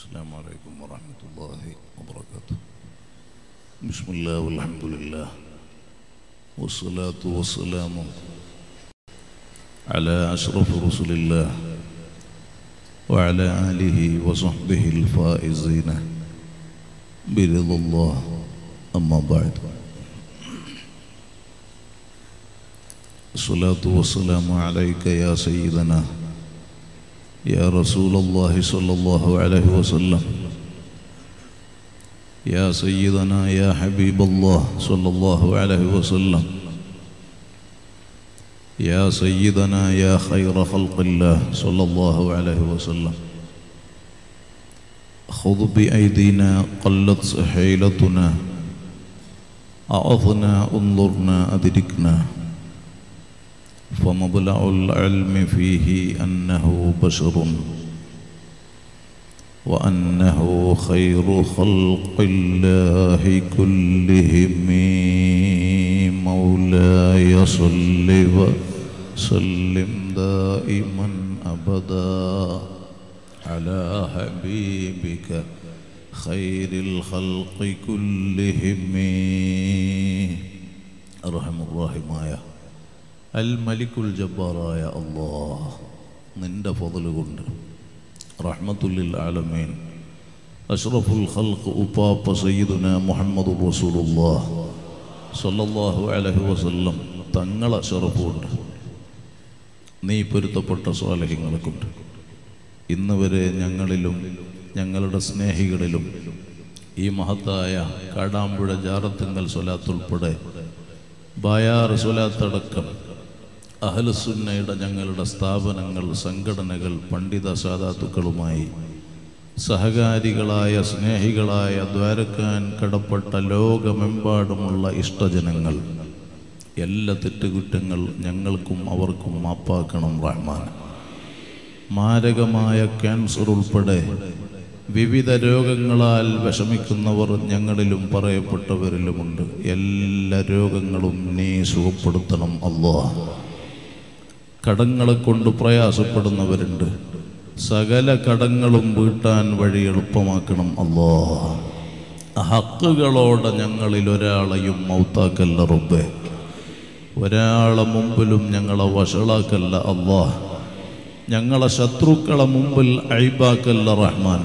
السلام عليكم ورحمة الله وبركاته بسم الله والحمد لله والصلاة والسلام على أشرف رسل الله وعلى آله وصحبه الفائزين برضا الله أما بعد الصلاة والسلام عليك يا سيدنا يا رسول الله صلى الله عليه وسلم يا سيدنا يا حبيب الله صلى الله عليه وسلم يا سيدنا يا خير خلق الله صلى الله عليه وسلم خذ بأيدينا قلت حيلتنا أعظنا انظرنا أدركنا فمبلغ العلم فيه أنه بشر وأنه خير خلق الله كلهم مولاي صل وسلم دائما أبدا على حبيبك خير الخلق كلهم أرحم الراحمايا അൽ മലിക്കുൽ ജബ്ബാറായ അള്ളാഹ് നിന്റെ ഫضല് കൊണ്ട് റഹ്മത്തുല്ലിൽ ആലമീൻ അഷ്റഫുൽ ഖൽഖ് ഉപ്പാപ്പ സയ്യിദുന മുഹമ്മദ് റസൂലുള്ളാഹ് സല്ലല്ലാഹു അലൈഹി വസല്ലം തങ്ങളെ ഷറഫ് കൊണ്ട് നീ പൊരുത്തപ്പെട്ട സ്വാലഹ്യങ്ങളെ കൊണ്ട് ഇന്ന് വരെ ഞങ്ങളിലും ഞങ്ങളുടെ സ്നേഹികളിലും ഈ മഹത്തായ കാടാമ്പുഴ ജാറത്തുങ്കൽ സ്വലാത്തുൾപ്പെടെ ബായാർ സ്വലാത്തടക്കം അഹലസുന്നയുടെ ഞങ്ങളുടെ സ്ഥാപനങ്ങൾ സംഘടനകൾ പണ്ഡിത സാധാത്തുക്കളുമായി സഹകാരികളായ സ്നേഹികളായ ദ്വാരക്കാൻ കടപ്പെട്ട ലോകമെമ്പാടുമുള്ള ഇഷ്ടജനങ്ങൾ എല്ലാ തെറ്റുകുറ്റങ്ങൾ ഞങ്ങൾക്കും അവർക്കും മാപ്പാക്കണം റഹ്മാൻ മാരകമായ ക്യാൻസർ ഉൾപ്പെടെ വിവിധ രോഗങ്ങളാൽ വിഷമിക്കുന്നവർ ഞങ്ങളിലും പറയപ്പെട്ടവരിലുമുണ്ട് എല്ലാ രോഗങ്ങളും നീ സുഖപ്പെടുത്തണം അല്ലോ കടങ്ങളെ കൊണ്ട് പ്രയാസപ്പെടുന്നവരുണ്ട് സകല കടങ്ങളും വീട്ടാൻ വഴി എളുപ്പമാക്കണം അല്ലോ ഹക്കുകളോടെ ഞങ്ങളിൽ ഒരാളെയും മൗത്താക്കല്ല റബ്ബെ ഒരാളെ മുമ്പിലും ഞങ്ങളെ വഷളാക്കല്ല അല്ലോ ഞങ്ങളെ ശത്രുക്കളെ മുമ്പിൽ അഴിബാക്കല്ല റഹ്മാൻ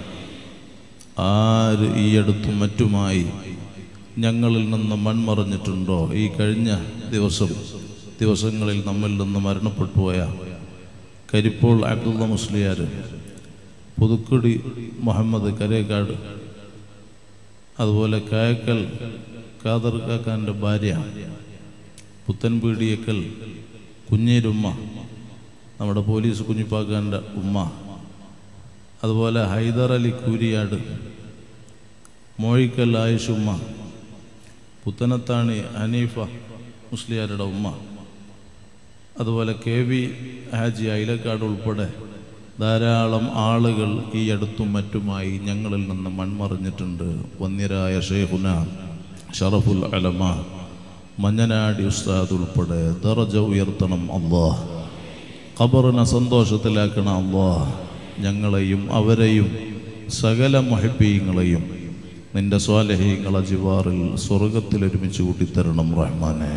ആര് ഈ അടുത്തും മറ്റുമായി ഞങ്ങളിൽ നിന്ന് മൺമറഞ്ഞിട്ടുണ്ടോ ഈ കഴിഞ്ഞ ദിവസം ദിവസങ്ങളിൽ നമ്മിൽ നിന്ന് മരണപ്പെട്ടു പോയ കരിപ്പോൾ അബ്ദുള്ള മുസ്ലിയാർ പുതുക്കുടി മുഹമ്മദ് കരേക്കാട് അതുപോലെ കായക്കൽ ഖാദർ കാക്കാൻ്റെ ഭാര്യ പുത്തൻപീടിയക്കൽ കുഞ്ഞേരുമ്മ നമ്മുടെ പോലീസ് കുഞ്ഞിപ്പാക്കാൻ്റെ ഉമ്മ അതുപോലെ ഹൈദർ അലി കൂരിയാട് മോഴിക്കൽ ആയിഷുമ്മ പുത്തനത്താണി ഹനീഫ മുസ്ലിയാരുടെ ഉമ്മ അതുപോലെ കെ വി ഹാജി അയിലക്കാട് ഉൾപ്പെടെ ധാരാളം ആളുകൾ ഈ അടുത്തും മറ്റുമായി ഞങ്ങളിൽ നിന്ന് മൺമറിഞ്ഞിട്ടുണ്ട് വന്യരായ ഷെയ്ഖുന ഷറഫുൽ അലമ മഞ്ഞനാടി ഉസ്താദ് ഉൾപ്പെടെ ദറജ ഉയർത്തണം അള്ളാഹ് ഖബറിനെ സന്തോഷത്തിലാക്കണം അള്ളാഹ് ഞങ്ങളെയും അവരെയും സകല മൊഹബീങ്ങളെയും നിന്റെ സ്വാലഹീങ്ങളെ ജിവാറിൽ സ്വർഗത്തിൽ ഒരുമിച്ച് കൂട്ടിത്തരണം റഹ്മാനെ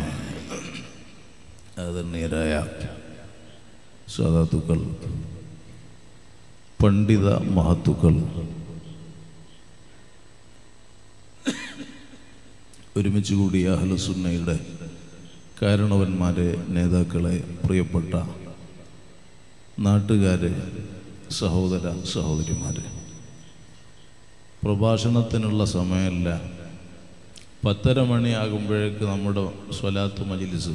ആദരണീയരായ സാധാത്തുക്കൾ പണ്ഡിത മഹത്തുക്കൾ ഒരുമിച്ച് കൂടിയ അഹ്ലസുന്നയുടെ കാരണവന്മാരെ നേതാക്കളെ പ്രിയപ്പെട്ട നാട്ടുകാരെ സഹോദര സഹോദരിമാരെ പ്രഭാഷണത്തിനുള്ള സമയമല്ല പത്തര മണിയാകുമ്പോഴേക്ക് നമ്മുടെ സ്വലാത്ത് മജിലിസ്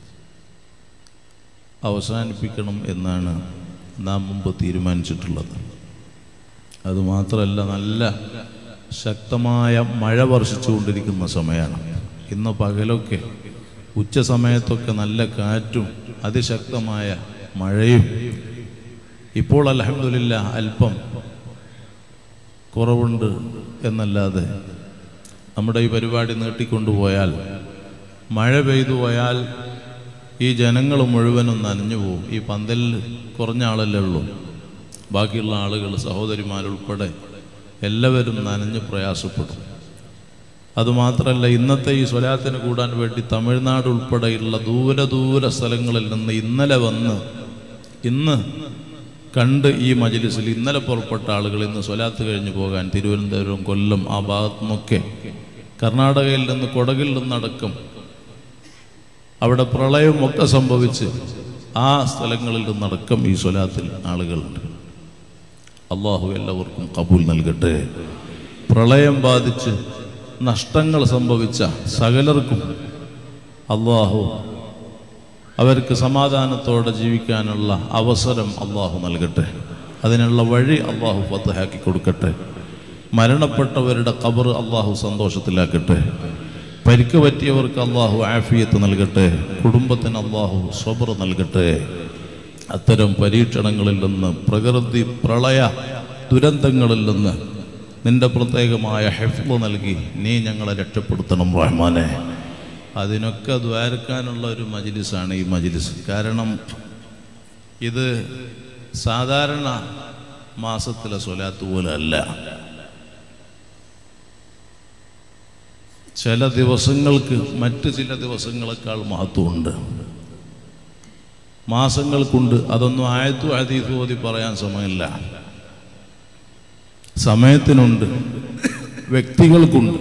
അവസാനിപ്പിക്കണം എന്നാണ് നാം മുമ്പ് തീരുമാനിച്ചിട്ടുള്ളത് അതുമാത്രമല്ല നല്ല ശക്തമായ മഴ വർഷിച്ചുകൊണ്ടിരിക്കുന്ന സമയമാണ് ഇന്ന് പകലൊക്കെ ഉച്ച സമയത്തൊക്കെ നല്ല കാറ്റും അതിശക്തമായ മഴയും ഇപ്പോൾ അലഹമില്ല അല്പം കുറവുണ്ട് എന്നല്ലാതെ നമ്മുടെ ഈ പരിപാടി നീട്ടിക്കൊണ്ടുപോയാൽ മഴ പെയ്തു പോയാൽ ഈ ജനങ്ങൾ മുഴുവനും നനഞ്ഞു പോകും ഈ പന്തലിൽ കുറഞ്ഞ ആളല്ലേ ഉള്ളൂ ബാക്കിയുള്ള ആളുകൾ സഹോദരിമാരുൾപ്പെടെ എല്ലാവരും നനഞ്ഞ് പ്രയാസപ്പെടും അതുമാത്രമല്ല ഇന്നത്തെ ഈ സ്വലാത്തിന് കൂടാൻ വേണ്ടി തമിഴ്നാട് ഉൾപ്പെടെയുള്ള ദൂര ദൂര സ്ഥലങ്ങളിൽ നിന്ന് ഇന്നലെ വന്ന് ഇന്ന് കണ്ട് ഈ മജിലിസിൽ ഇന്നലെ പുറപ്പെട്ട ആളുകൾ ഇന്ന് സ്വലാത്ത് കഴിഞ്ഞു പോകാൻ തിരുവനന്തപുരം കൊല്ലം ആ ഭാഗത്തു നിന്നൊക്കെ കർണാടകയിൽ നിന്ന് കൊടകിൽ നിന്നടക്കം അവിടെ പ്രളയമൊക്കെ സംഭവിച്ച് ആ സ്ഥലങ്ങളിൽ നിന്നടക്കം ഈ സ്വലാത്തിൽ ആളുകളുണ്ട് അള്ളാഹു എല്ലാവർക്കും കബൂൽ നൽകട്ടെ പ്രളയം ബാധിച്ച് നഷ്ടങ്ങൾ സംഭവിച്ച സകലർക്കും അള്ളാഹു അവർക്ക് സമാധാനത്തോടെ ജീവിക്കാനുള്ള അവസരം അള്ളാഹു നൽകട്ടെ അതിനുള്ള വഴി അള്ളാഹു ഫത്തഹാക്കി കൊടുക്കട്ടെ മരണപ്പെട്ടവരുടെ കബർ അള്ളാഹു സന്തോഷത്തിലാക്കട്ടെ പരിക്ക് പറ്റിയവർക്ക് അള്ളാഹു ആഫിയത്ത് നൽകട്ടെ കുടുംബത്തിന് അള്ളാഹു സ്വബർ നൽകട്ടെ അത്തരം പരീക്ഷണങ്ങളിൽ നിന്ന് പ്രകൃതി പ്രളയ ദുരന്തങ്ങളിൽ നിന്ന് നിന്റെ പ്രത്യേകമായ ഹെഫ്ല് നൽകി നീ ഞങ്ങളെ രക്ഷപ്പെടുത്തണം റഹ്മാനെ അതിനൊക്കെ ദ്വാരക്കാനുള്ള ഒരു മജിലിസാണ് ഈ മജിലിസ് കാരണം ഇത് സാധാരണ മാസത്തിലെ സ്വലാത്ത് പോലെ അല്ല ചില ദിവസങ്ങൾക്ക് മറ്റ് ചില ദിവസങ്ങളെക്കാൾ മഹത്വമുണ്ട് മാസങ്ങൾക്കുണ്ട് അതൊന്നും ആയത്തു അതീതു ഓതി പറയാൻ സമയമില്ല സമയത്തിനുണ്ട് വ്യക്തികൾക്കുണ്ട്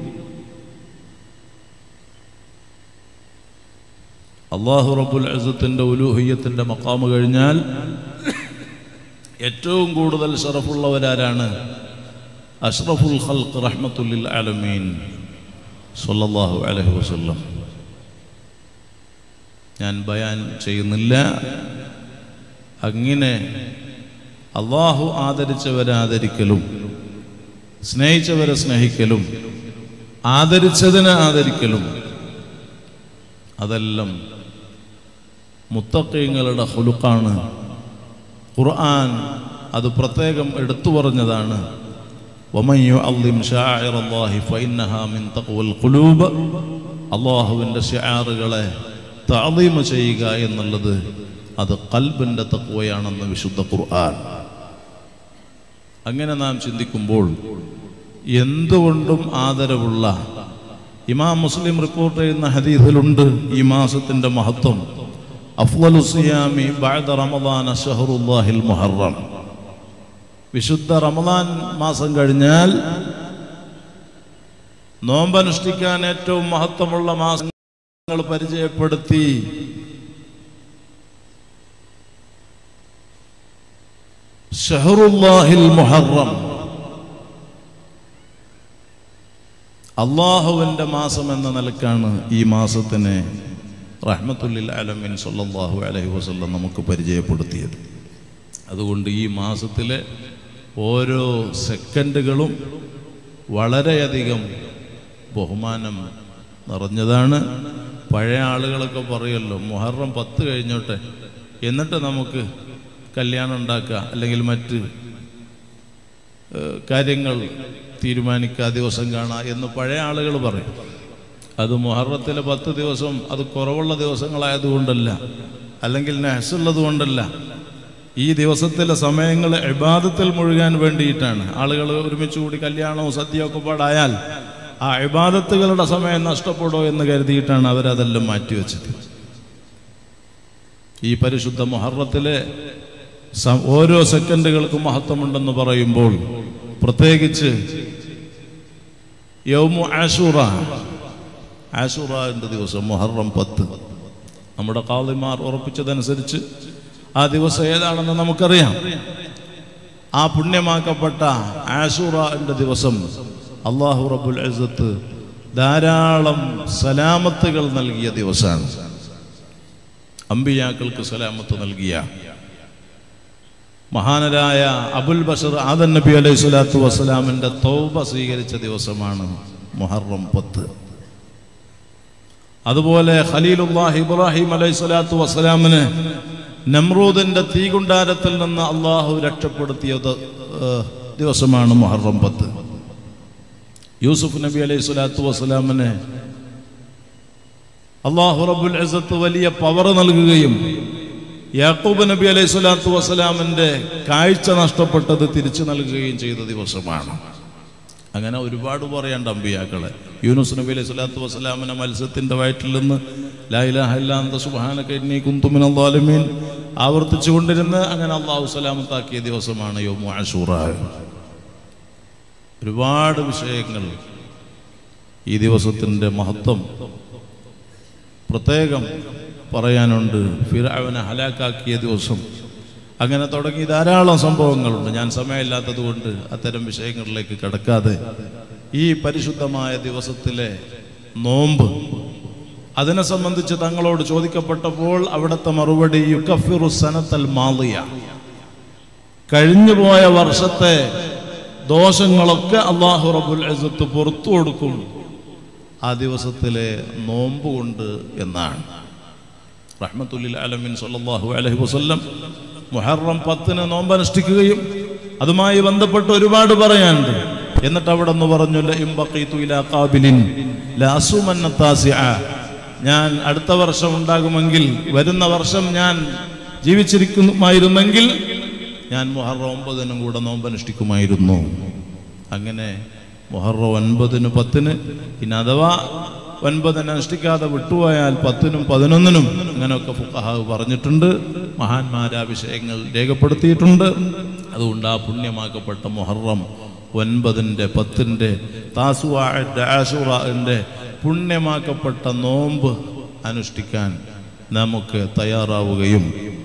അള്ളാഹു റബ്ബുൽ അസത്തിൻ്റെ ഉലൂഹിയത്തിൻ്റെ മക്കാമ് കഴിഞ്ഞാൽ ഏറ്റവും കൂടുതൽ ഷറഫുള്ളവരാരാണ് അഷ്റഫുൽ ഖൽഖ് റഹ്മത്തുല്ലിൽ ആലമീൻ സല്ലല്ലാഹു അലൈഹി വസല്ലം ഞാൻ ബയാൻ ചെയ്യുന്നില്ല അങ്ങനെ അള്ളാഹു ആദരിച്ചവരെ ആദരിക്കലും സ്നേഹിച്ചവരെ സ്നേഹിക്കലും ആദരിച്ചതിനെ ആദരിക്കലും അതെല്ലാം മുത്തക്കീങ്ങളുടെ ഹുലുക്കാണ് ഖുർആൻ അത് പ്രത്യേകം എടുത്തു പറഞ്ഞതാണ് ومن يعظم شاعر الله فإنها من تقوى القلوب അള്ളാഹുവിൻ്റെ ഷിയാറുകളെ താളീമ ചെയ്യുക എന്നുള്ളത് അത് കൽബിൻ്റെ തക്വയാണെന്ന് വിശുദ്ധ ഖുർആൻ അങ്ങനെ നാം ചിന്തിക്കുമ്പോൾ എന്തുകൊണ്ടും ആദരവുള്ള ഇമാം മുസ്ലിം റിപ്പോർട്ട് ചെയ്യുന്ന ഹദീസിലുണ്ട് ഈ മാസത്തിന്റെ മഹത്വം അഫ്ലലു സിയാമി ബഅദ റമദാന ഷഹറുല്ലാഹിൽ മുഹറം വിശുദ്ധ റമദാൻ മാസം കഴിഞ്ഞാൽ നോമ്പനുഷ്ഠിക്കാൻ ഏറ്റവും മഹത്വമുള്ള മാസങ്ങൾ പരിചയപ്പെടുത്തി ഷഹറുല്ലാഹിൽ മുഹറം അള്ളാഹുവിൻ്റെ മാസം എന്ന നിലക്കാണ് ഈ മാസത്തിനെ റഹ്മത്തുല്ലിൽ അലമിൻ സല്ലല്ലാഹു അലൈഹി വസല്ലം നമുക്ക് പരിചയപ്പെടുത്തിയത് അതുകൊണ്ട് ഈ മാസത്തിലെ ഓരോ സെക്കൻഡുകളും വളരെയധികം ബഹുമാനം നിറഞ്ഞതാണ് പഴയ ആളുകളൊക്കെ പറയുമല്ലോ മുഹറം പത്ത് കഴിഞ്ഞോട്ടെ എന്നിട്ട് നമുക്ക് കല്യാണം ഉണ്ടാക്കുക അല്ലെങ്കിൽ മറ്റ് ഏഹ്, കാര്യങ്ങൾ തീരുമാനിക്കുക ദിവസം കാണാം എന്ന് പഴയ ആളുകൾ പറയും അത് മുഹറത്തിലെ പത്ത് ദിവസം അത് കുറവുള്ള ദിവസങ്ങളായതുകൊണ്ടല്ല അല്ലെങ്കിൽ നെഹസുള്ളത് കൊണ്ടല്ല ഈ ദിവസത്തിലെ സമയങ്ങൾ ഇബാദത്തിൽ മുഴുകാൻ വേണ്ടിയിട്ടാണ് ആളുകൾ ഒരുമിച്ച് കൂടി കല്യാണവും സദ്യയൊക്കെ പാടായാൽ ആ ഇബാദത്തുകളുടെ സമയം നഷ്ടപ്പെടോ എന്ന് കരുതിയിട്ടാണ് അവരതെല്ലാം മാറ്റിവെച്ചത് ഈ പരിശുദ്ധ മുഹറത്തിലെ സ- ഓരോ സെക്കൻഡുകൾക്കും മഹത്വമുണ്ടെന്ന് പറയുമ്പോൾ പ്രത്യേകിച്ച് യൗമു ആഷൂറ ആഷൂറിന്റെ ദിവസം മുഹറം പത്ത് നമ്മുടെ കാളിമാർ ഉറപ്പിച്ചതനുസരിച്ച് ആ ദിവസം ഏതാണെന്ന് നമുക്കറിയാം ആ പുണ്യമാക്കപ്പെട്ട ആഷൂറിന്റെ ദിവസം അള്ളാഹു റബുൽ അസത്ത് ധാരാളം സലാമത്തുകൾ നൽകിയ ദിവസമാണ് അമ്പിയാക്കൾക്ക് സലാമത്ത് നൽകിയ മഹാനരായ അബുൽ ബഷർ ആദൻ നബി അലൈഹി സ്വലാത്തു വസ്സലാമിന്റെ തൗബ സ്വീകരിച്ച ദിവസമാണ് മുഹറം പത്ത് അതുപോലെ ഖലീലുല്ലാഹ് ഇബ്രാഹിം അലൈഹി സ്വലാത്തു വസ്സലാമിന് നമ്രൂദിന്റെ തീകുണ്ടാരത്തിൽ നിന്ന് അള്ളാഹു രക്ഷപ്പെടുത്തിയത് ഏഹ്, ദിവസമാണ് മുഹറം പത്ത് യൂസുഫ് നബി അലൈഹി സ്വലാത്തു വസ്സലാമിന് അള്ളാഹു റബ്ബുൽ ഇസത്ത് വലിയ പവർ നൽകുകയും യാക്കൂബ് നബി അലൈഹി സ്വലാത്തു വസ്സലാമിന്റെ കാഴ്ച നഷ്ടപ്പെട്ടത് തിരിച്ചു നൽകുകയും ചെയ്ത ദിവസമാണ് അങ്ങനെ ഒരുപാട് പറയണ്ട അമ്പിയാക്കളെ യൂനുസ് നബി അലൈഹി സ്വലാത്തു വസ്സലാമിനെ മത്സ്യത്തിൻ്റെ വയറ്റിൽ നിന്ന് ലായിലാഹല്ലാന്ത സുബാനക്കൈനി കുന്തുമിൻ അള്ളാലുമീൻ ആവർത്തിച്ചു കൊണ്ടിരുന്ന് അങ്ങനെ അള്ളാഹു സലാമത്താക്കിയ ദിവസമാണ് യോമു അഷൂറ ഒരുപാട് വിഷയങ്ങൾ ഈ ദിവസത്തിൻ്റെ മഹത്വം പ്രത്യേകം പറയാനുണ്ട് ഫിറാവിനെ ഹലാക്കാക്കിയ ദിവസം അങ്ങനെ തുടങ്ങി ധാരാളം സംഭവങ്ങളുണ്ട് ഞാൻ സമയമില്ലാത്തത് കൊണ്ട് അത്തരം വിഷയങ്ങളിലേക്ക് കടക്കാതെ ഈ പരിശുദ്ധമായ ദിവസത്തിലെ നോമ്പ് അതിനെ സംബന്ധിച്ച് തങ്ങളോട് ചോദിക്കപ്പെട്ടപ്പോൾ അവിടുത്തെ മറുപടി യുക്കഫിറു സനത്തൽ മാളിയ കഴിഞ്ഞുപോയ വർഷത്തെ ദോഷങ്ങളൊക്കെ അള്ളാഹു റബുൽ അസത്ത് പുറത്തു കൊടുക്കും ആ ദിവസത്തിലെ നോമ്പ് കൊണ്ട് എന്നാണ് റഹ്മത്തുല്ലിൽ അലമിൻ സല്ലല്ലാഹു അലൈഹി വസല്ലം മുഹറം പത്തിന് നോമ്പ് അനുഷ്ഠിക്കുകയും അതുമായി ബന്ധപ്പെട്ട് ഒരുപാട് പറയാനുണ്ട് എന്നിട്ട് അവിടെ നിന്ന് പറഞ്ഞു "ലഇൻ ബഖീതു ഇലാ ഖാബിലിൻ ലഅസുമന്ന താസിഅ." ഞാൻ അടുത്ത വർഷം ഉണ്ടാകുമെങ്കിൽ വരുന്ന വർഷം ഞാൻ ജീവിച്ചിരിക്കുമായിരുന്നെങ്കിൽ ഞാൻ മുഹറം ഒമ്പതിനും കൂടെ നോമ്പ് അനുഷ്ഠിക്കുമായിരുന്നു അങ്ങനെ മുഹറം ഒൻപതിന് പത്തിന് പിന്നെ അഥവാ ഒൻപതിന് അനുഷ്ഠിക്കാതെ വിട്ടുപോയാൽ പത്തിനും പതിനൊന്നിനും അങ്ങനെയൊക്കെ ഫുഖഹാവ് പറഞ്ഞിട്ടുണ്ട് മഹാന്മാർ ആ വിഷയങ്ങൾ രേഖപ്പെടുത്തിയിട്ടുണ്ട് അതുകൊണ്ട് ആ പുണ്യമാക്കപ്പെട്ട മുഹറം ഒൻപതിൻ്റെ പത്തിൻ്റെ താസുവാൻ്റെ ആഷുറാൻ്റെ പുണ്യമാക്കപ്പെട്ട നോമ്പ് അനുഷ്ഠിക്കാൻ നമുക്ക് തയ്യാറാവുകയും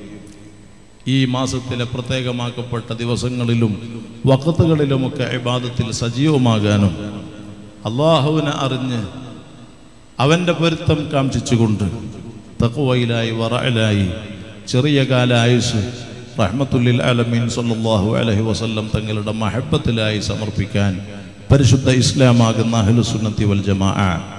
ഈ മാസത്തിലെ പ്രത്യേകമാക്കപ്പെട്ട ദിവസങ്ങളിലും വക്കത്തുകളിലുമൊക്കെ ഇബാദത്തിൽ സജീവമാകാനും അള്ളാഹുവിനെ അറിഞ്ഞ് അവൻ്റെ പൊരുത്തം കാംക്ഷിച്ചുകൊണ്ട് തക്കുവയിലായി വറയിലായി ചെറിയ കാല ആയുസ് റഹ്മത്തുല്ലിൽ അലമീൻ സല്ലല്ലാഹു അലൈഹി വസല്ലം തങ്ങളുടെ മഹബത്തിലായി സമർപ്പിക്കാൻ പരിശുദ്ധ ഇസ്ലാമാകുന്ന അഹ്ലു സുന്നത്തി വൽ ജമാ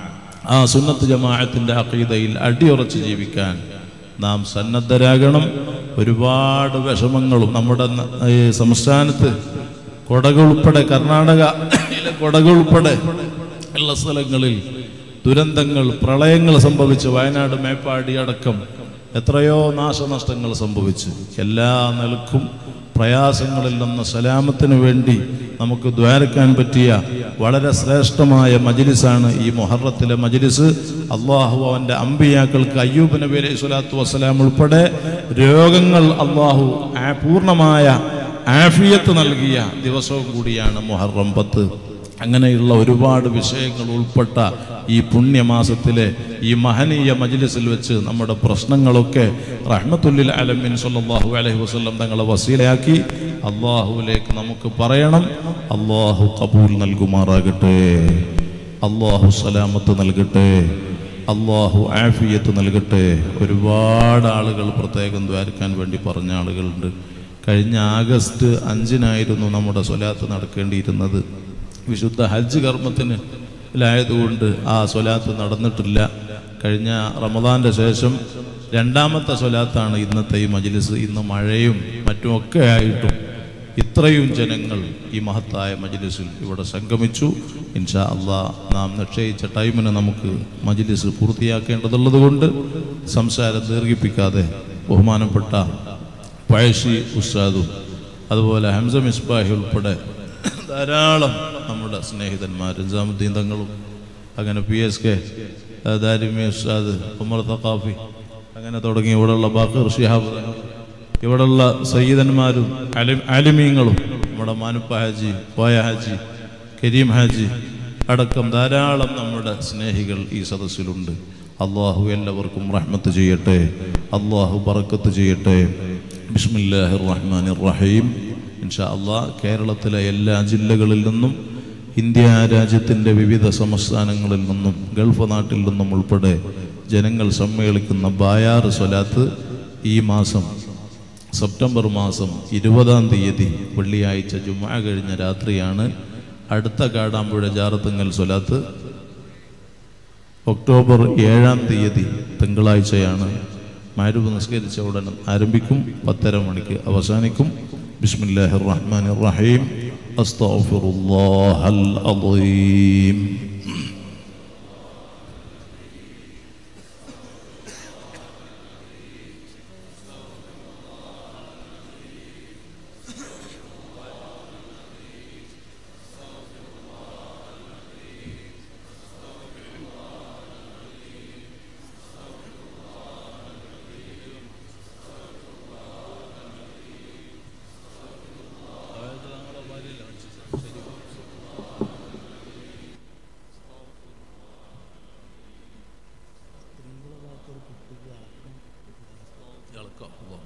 ആ സുന്നത്ത് ജമാഅത്തിൻ്റെ അഖീദയിൽ അടിയുറച്ച് ജീവിക്കാൻ നാം സന്നദ്ധരാകണം ഒരുപാട് വിഷമങ്ങളും നമ്മുടെ ന- ഈ സംസ്ഥാനത്ത് കൊടകൾ ഉൾപ്പെടെ കർണാടകയിലെ കൊടകൾ ഉൾപ്പെടെ ഉള്ള സ്ഥലങ്ങളിൽ ദുരന്തങ്ങൾ പ്രളയങ്ങൾ സംഭവിച്ച് വയനാട് മേപ്പാടി അടക്കം എത്രയോ നാശനഷ്ടങ്ങൾ സംഭവിച്ചു എല്ലാ നിലക്കും പ്രയാസങ്ങളിൽ നിന്ന് സലാമത്തിന് വേണ്ടി നമുക്ക് ദ്വാരക്കാൻ പറ്റിയ വളരെ ശ്രേഷ്ഠമായ മജിലിസാണ് ഈ മൊഹറത്തിലെ മജിലിസ് അള്ളാഹു അവൻ്റെ അമ്പിയാക്കൾക്ക് അയ്യൂബ് നബി അലൈഹി സ്വലാത്തു വസ്സലാം ഉൾപ്പെടെ രോഗങ്ങൾ അള്ളാഹു ആ പൂർണ്ണമായ ആഫിയത്ത് നൽകിയ ദിവസവും കൂടിയാണ് മുഹറം പത്ത് അങ്ങനെയുള്ള ഒരുപാട് വിഷയങ്ങൾ ഉൾപ്പെട്ട ഈ പുണ്യമാസത്തിലെ ഈ മഹനീയ മജ്ലിസിൽ വെച്ച് നമ്മുടെ പ്രശ്നങ്ങളൊക്കെ റഹ്മത്തുല്ലിൽ അലമിൻ സല്ലല്ലാഹു അലൈഹി വസല്ലം തങ്ങളെ വസീലയാക്കി അള്ളാഹുവിലേക്ക് നമുക്ക് പറയണം അള്ളാഹു കബൂൽ നൽകുമാറാകട്ടെ അള്ളാഹു സലാമത്ത് നൽകട്ടെ അള്ളാഹു ആഫിയത്ത് നൽകട്ടെ ഒരുപാട് ആളുകൾ പ്രത്യേകം ദ്വാരക്കാൻ വേണ്ടി പറഞ്ഞ ആളുകളുണ്ട് കഴിഞ്ഞ ആഗസ്റ്റ് അഞ്ചിനായിരുന്നു നമ്മുടെ സ്വലാത്ത് നടക്കേണ്ടിയിരുന്നത് വിശുദ്ധ ഹജ്ജ് കർമ്മത്തിന് ലായതുകൊണ്ട് ആ സ്വലാത്ത് നടന്നിട്ടില്ല കഴിഞ്ഞ റമദാന്റെ ശേഷം രണ്ടാമത്തെ സ്വലാത്താണ് ഇന്നത്തെ ഈ മജ്ലിസ് ഇന്ന് മഴയും മറ്റുമൊക്കെ ആയിട്ടും ഇത്രയും ജനങ്ങൾ ഈ മഹത്തായ മജ്ലിസിൽ ഇവിടെ സംഗമിച്ചു ഇൻഷാ അള്ളാ നാം നിശ്ചയിച്ച ടൈമിന് നമുക്ക് മജ്ലിസ് പൂർത്തിയാക്കേണ്ടതുള്ളത് കൊണ്ട് സംസാരം ദീർഘിപ്പിക്കാതെ ബഹുമാനപ്പെട്ട പഴശ്ശി ഉസ്താദും അതുപോലെ ഹംസ മിസ്ബാഹി ഉൾപ്പെടെ ധാരാളം നമ്മുടെ സ്നേഹിതന്മാർ നിസാമുദ്ദീൻ തങ്ങളും അങ്ങനെ പി എസ് കെ ദാരിമി ഉസ്താദ് ഉമർ തക്കാഫി അങ്ങനെ തുടങ്ങി ഇവിടെയുള്ള ബാക്കർ ഷിഹാബ് തങ്ങൾ, ഇവിടെയുള്ള സയ്യിദന്മാരും അലി- ആലിമീങ്ങളും നമ്മുടെ മാനുപ്പ ഹാജി പോയ ഹാജി കരീം ഹാജി അടക്കം ധാരാളം നമ്മുടെ സ്നേഹികൾ ഈ സദസ്സിലുണ്ട് അള്ളാഹു എല്ലാവർക്കും റഹ്മത്ത് ചെയ്യട്ടെ അള്ളാഹു ബറക്കത്ത് ചെയ്യട്ടെ ബിസ്മില്ലാഹിർ റഹ്മാനിർ റഹീം ഇൻഷാ അള്ളാഹ് കേരളത്തിലെ എല്ലാ ജില്ലകളിൽ നിന്നും ഇന്ത്യ രാജ്യത്തിൻ്റെ വിവിധ സംസ്ഥാനങ്ങളിൽ നിന്നും ഗൾഫ് നാട്ടിൽ നിന്നും ഉൾപ്പെടെ ജനങ്ങൾ സമ്മേളിക്കുന്ന ബായാർ സ്വലാത്ത് ഈ മാസം സെപ്റ്റംബർ മാസം ഇരുപതാം തീയതി വെള്ളിയാഴ്ച ജുമാ കഴിഞ്ഞ രാത്രിയാണ് അടുത്ത കാടാമ്പുഴ ജാറത്തുങ്ങൽ സ്വലാത്ത് ഒക്ടോബർ ഏഴാം തീയതി തിങ്കളാഴ്ചയാണ് മാരുവ് നിസ്കരിച്ച ഉടൻ ആരംഭിക്കും പത്തര മണിക്ക് അവസാനിക്കും ബിസ്മില്ലാഹിർ റഹ്മാനിർ റഹീം അസ്തഗ്ഫിറുല്ലാഹൽ അളീം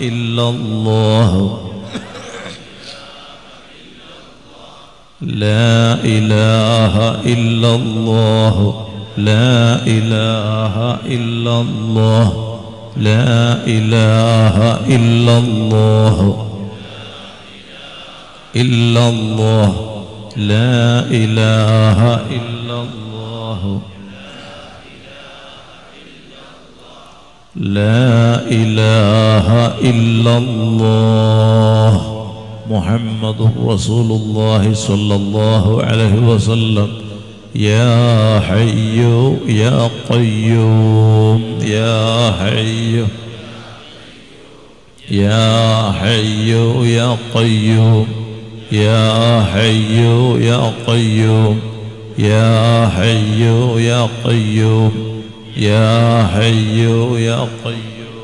إلا الله لا إله إلا الله لا إله إلا الله لا إله إلا الله إلا الله لا إله إلا الله لا إله إلا الله محمد رسول الله صلى الله عليه وسلم يا حي يا قيوم يا حي يا حي يا قيوم يا حي يا قيوم يا حي يا قيوم يا حي يا قيوم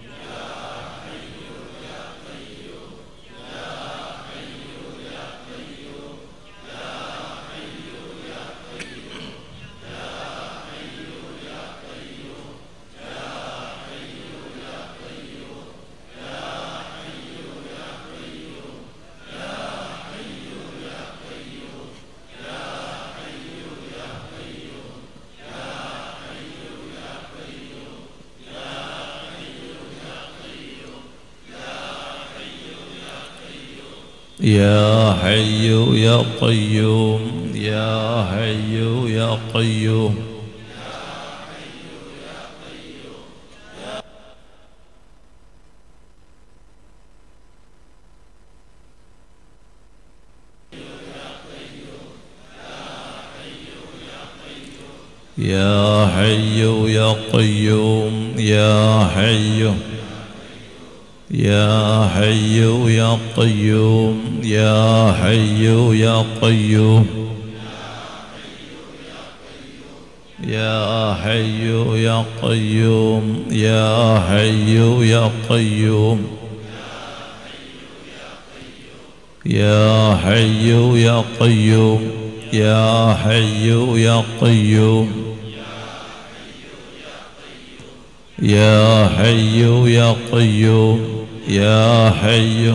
يا حي يا قيوم يا حي يا قيوم يا حي يا قيوم يا حي يا حي يا قيوم يا حي يا قيوم يا حي يا قيوم يا حي يا قيوم يا حي يا قيوم يا حي يا قيوم يا حي يا قيوم يا حي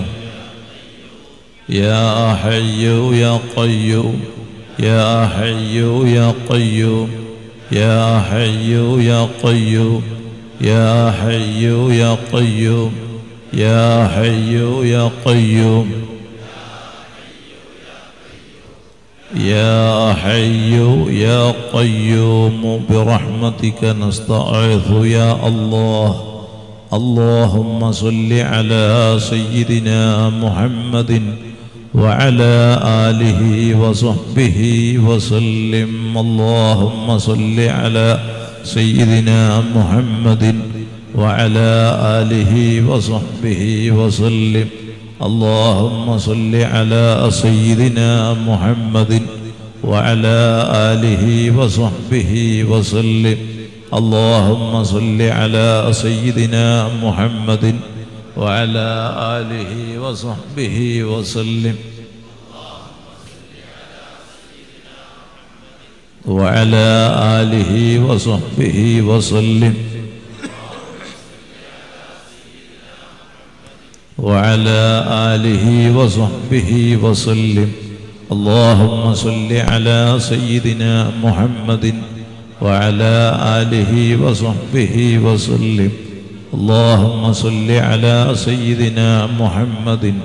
يا حي يا قيوم يا حي يا قيوم يا حي يا قيوم يا حي يا قيوم يا حي يا قيوم يا حي يا قيوم برحمتك نستعيذ يا الله اللهم صل على سيدنا محمد وعلى آله وصحبه وسلم اللهم صل على سيدنا محمد وعلى آله وصحبه وسلم اللهم صل على سيدنا محمد وعلى آله وصحبه وسلم اللهم صل على سيدنا محمد وعلى آله وصحبه وسلم وعلى آله وصحبه وسلم وعلى آله وصحبه وسلم اللهم صل على سيدنا محمد وعلى آله وصحبه وسلم اللهم صل على سيدنا محمد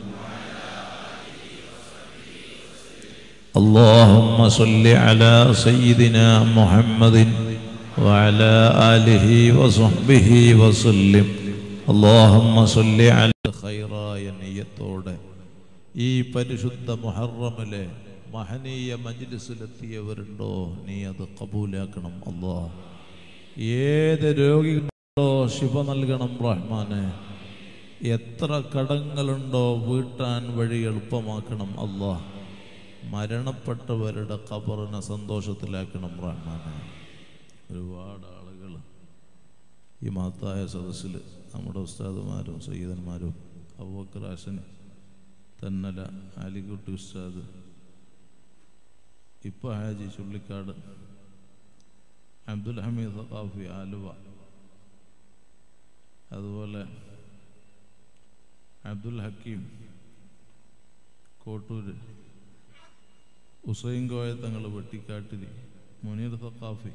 اللهم صل على سيدنا محمد وعلى آله وصحبه وسلم اللهم صل على ഖൈറായ നെയ്യത്തോടെ ഈ പരിശുദ്ധ മുഹറമിലെ മഹനീയ മജ്ലിസിലെത്തിയവരുണ്ടോ നീ അത് കബൂലാക്കണം അല്ലാ ഏത് രോഗികളുണ്ടോ ശിവ നൽകണം റഹ്മാനെ എത്ര കടങ്ങളുണ്ടോ വീട്ടാൻ വഴി എളുപ്പമാക്കണം അല്ലാ മരണപ്പെട്ടവരുടെ ഖബറിനെ സന്തോഷത്തിലാക്കണം റഹ്മാനെ ഒരുപാട് ആളുകൾ ഈ മഹത്തായ സദസ്സിൽ നമ്മുടെ ഉസ്താദുമാരും സയ്യിദന്മാരും അബൂബക്കർ ഹാസൻ തന്നല അലിക്കുട്ടി ഉസ്താദ് ഇപ്പം ഹാജി ചുള്ളിക്കാട് അബ്ദുൽ ഹമീദ് ഖാഫി ആലുവ അതുപോലെ അബ്ദുൽ ഹക്കീം കോട്ടൂര് ഹുസൈൻ കോയ തങ്ങൾ വെട്ടിക്കാട്ടിരി മുനീർ സഖാഫി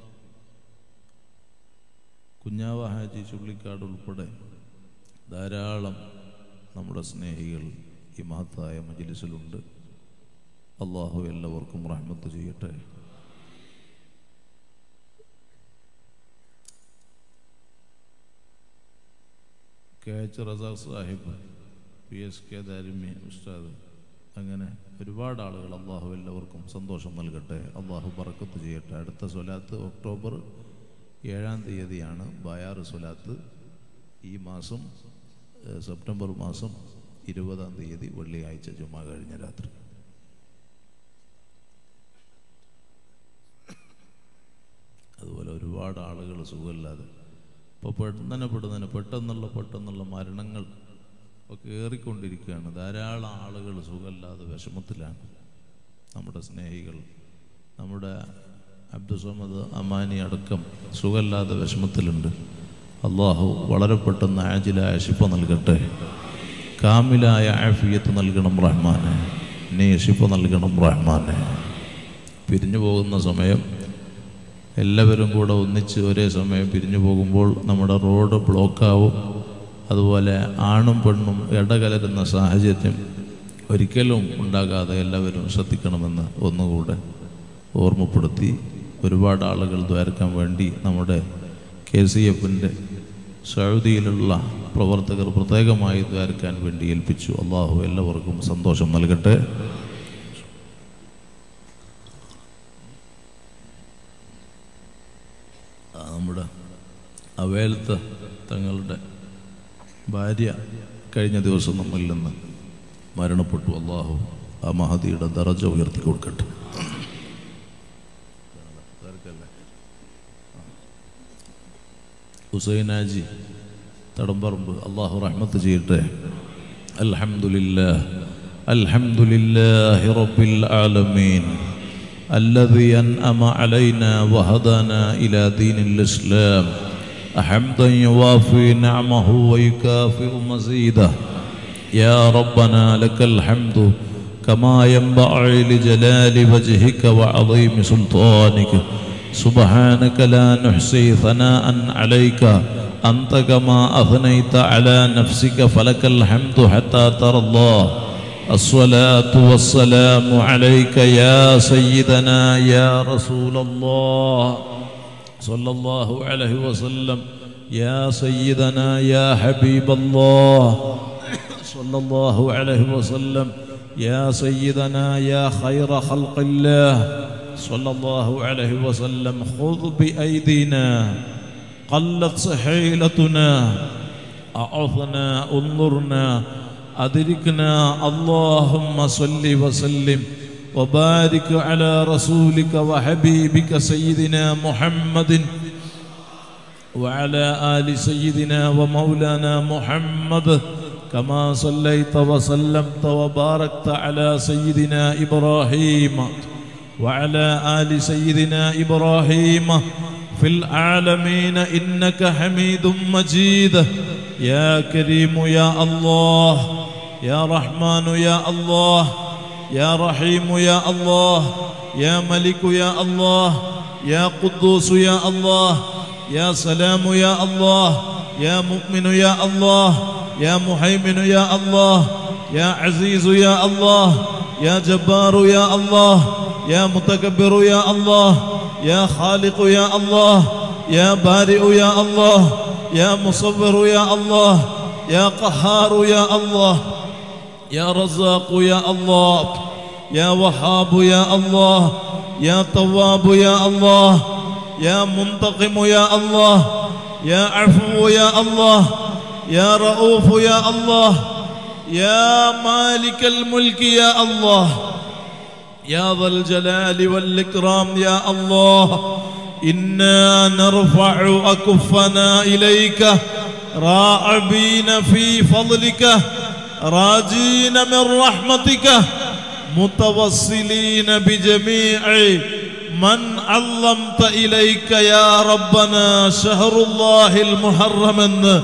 കുഞ്ഞാവ ഹാജി ചുള്ളിക്കാട് ഉൾപ്പെടെ ധാരാളം നമ്മുടെ സ്നേഹികൾ ഈ മഹത്തായ മജിലിസിലുണ്ട് അള്ളാഹു എല്ലാവർക്കും റഹ്മത്ത് ചെയ്യട്ടെ K H Razak Sahib P S K Darimi ഉസ്താദ് അങ്ങനെ ഒരുപാട് ആളുകൾ അള്ളാഹു എല്ലാവർക്കും സന്തോഷം നൽകട്ടെ അള്ളാഹു ബറക്കത്ത് ചെയ്യട്ടെ അടുത്ത സ്വലാത്ത് ഒക്ടോബർ ഏഴാം തീയതിയാണ് ബയാറ് സ്വലാത്ത് ഈ മാസം ഏഹ്, സെപ്റ്റംബർ മാസം ഇരുപതാം തീയതി വെള്ളിയാഴ്ച ജുമാ കഴിഞ്ഞ രാത്രി അതുപോലെ ഒരുപാട് ആളുകൾ സുഖമില്ലാതെ ഇപ്പോൾ പെട്ടെന്ന് പെടുന്നതിന് പെട്ടെന്നുള്ള പെട്ടെന്നുള്ള മരണങ്ങൾ ഒക്കെ ഏറിക്കൊണ്ടിരിക്കുകയാണ് ധാരാളം ആളുകൾ സുഖമില്ലാതെ വിഷമത്തിലാണ് നമ്മുടെ സ്നേഹികൾ നമ്മുടെ അബ്ദുസമദ് അമാനി അടക്കം സുഖമില്ലാതെ വിഷമത്തിലുണ്ട് അള്ളാഹു വളരെ പെട്ടെന്ന് ആജിലായ ശിപ്പ നൽകട്ടെ കാമിലായ ആഫിയത്ത് നൽകണം റഹ്മാനെ നീ ശിപ്പ നൽകണം റഹ്മാനെ പിരിഞ്ഞു പോകുന്ന സമയം എല്ലാവരും കൂടെ ഒന്നിച്ച് ഒരേ സമയം പിരിഞ്ഞു പോകുമ്പോൾ നമ്മുടെ റോഡ് ബ്ലോക്കാവും അതുപോലെ ആണും പെണ്ണും ഇടകലരുന്ന സാഹചര്യം ഒരിക്കലും ഉണ്ടാകാതെ എല്ലാവരും ശ്രദ്ധിക്കണമെന്ന് ഒന്നുകൂടെ ഓർമ്മപ്പെടുത്തി ഒരുപാട് ആളുകൾ ദ്വാരക്കാൻ വേണ്ടി നമ്മുടെ കെ സി എഫിൻ്റെ സൗദിയിലുള്ള പ്രവർത്തകർ പ്രത്യേകമായി ദ്വാരക്കാൻ വേണ്ടി ഏൽപ്പിച്ചു അള്ളാഹു എല്ലാവർക്കും സന്തോഷം നൽകട്ടെ ആ, നമ്മുടെ അവേലത്ത് തങ്ങളുടെ ഭാര്യ കഴിഞ്ഞ ദിവസം നമ്മിൽ നിന്ന് മരണപ്പെട്ടു അള്ളാഹു ആ മഹദിയുടെ ദറജ ഉയർത്തി കൊടുക്കട്ടെ ഹുസൈനാജി തടമ്പറമ്പ് അള്ളാഹു റഹ്മത്ത് ചെയ്യട്ടെ അൽഹംദുലില്ലാ അൽഹംദുലില്ലാഹി റബ്ബിൽ ആലമീൻ الذي أنأم علينا وهدانا إلى دين الإسلام حمدا يوافي نعمه ويكافئ مزيده يا ربنا لك الحمد كما ينبغي لجلال وجهك وعظيم سلطانك سبحانك لا نحصي ثناء عليك أنت كما أثنيت على نفسك فلك الحمد حتى ترى الله الصلاة والسلام عليك يا سيدنا يا رسول الله صلى الله عليه وسلم يا سيدنا يا حبيب الله صلى الله عليه وسلم يا سيدنا يا خير خلق الله صلى الله عليه وسلم خذ بأيدينا قلت سحيلتنا أعظنا انظرنا أدركنا اللهم صل وسلم وبارك على رسولك وحبيبك سيدنا محمد وعلى آل سيدنا ومولانا محمد كما صليت وسلمت وباركت على سيدنا إبراهيم وعلى آل سيدنا إبراهيم في العالمين إنك حميد مجيد يا كريم يا الله يا رحمن يا الله يا رحيم يا الله يا ملك يا الله يا قدوس يا الله يا سلام يا الله يا مؤمن يا الله يا محيمن يا الله يا عزيز يا الله يا جبار يا الله يا متكبر يا الله يا خالق يا الله يا بارئ يا الله يا مصور يا الله يا قهار يا الله يا رزاق يا الله يا وهاب يا الله يا تواب يا الله يا منتقم يا الله يا عفو يا الله يا رؤوف يا الله يا مالك الملك يا الله يا ذا الجلال والإكرام يا الله إنا نرفع أكفنا إليك راعبين في فضلك راجين من رحمتك متوسلين بجميع من علمت إليك يا ربنا شهر الله المحرم എന്ന്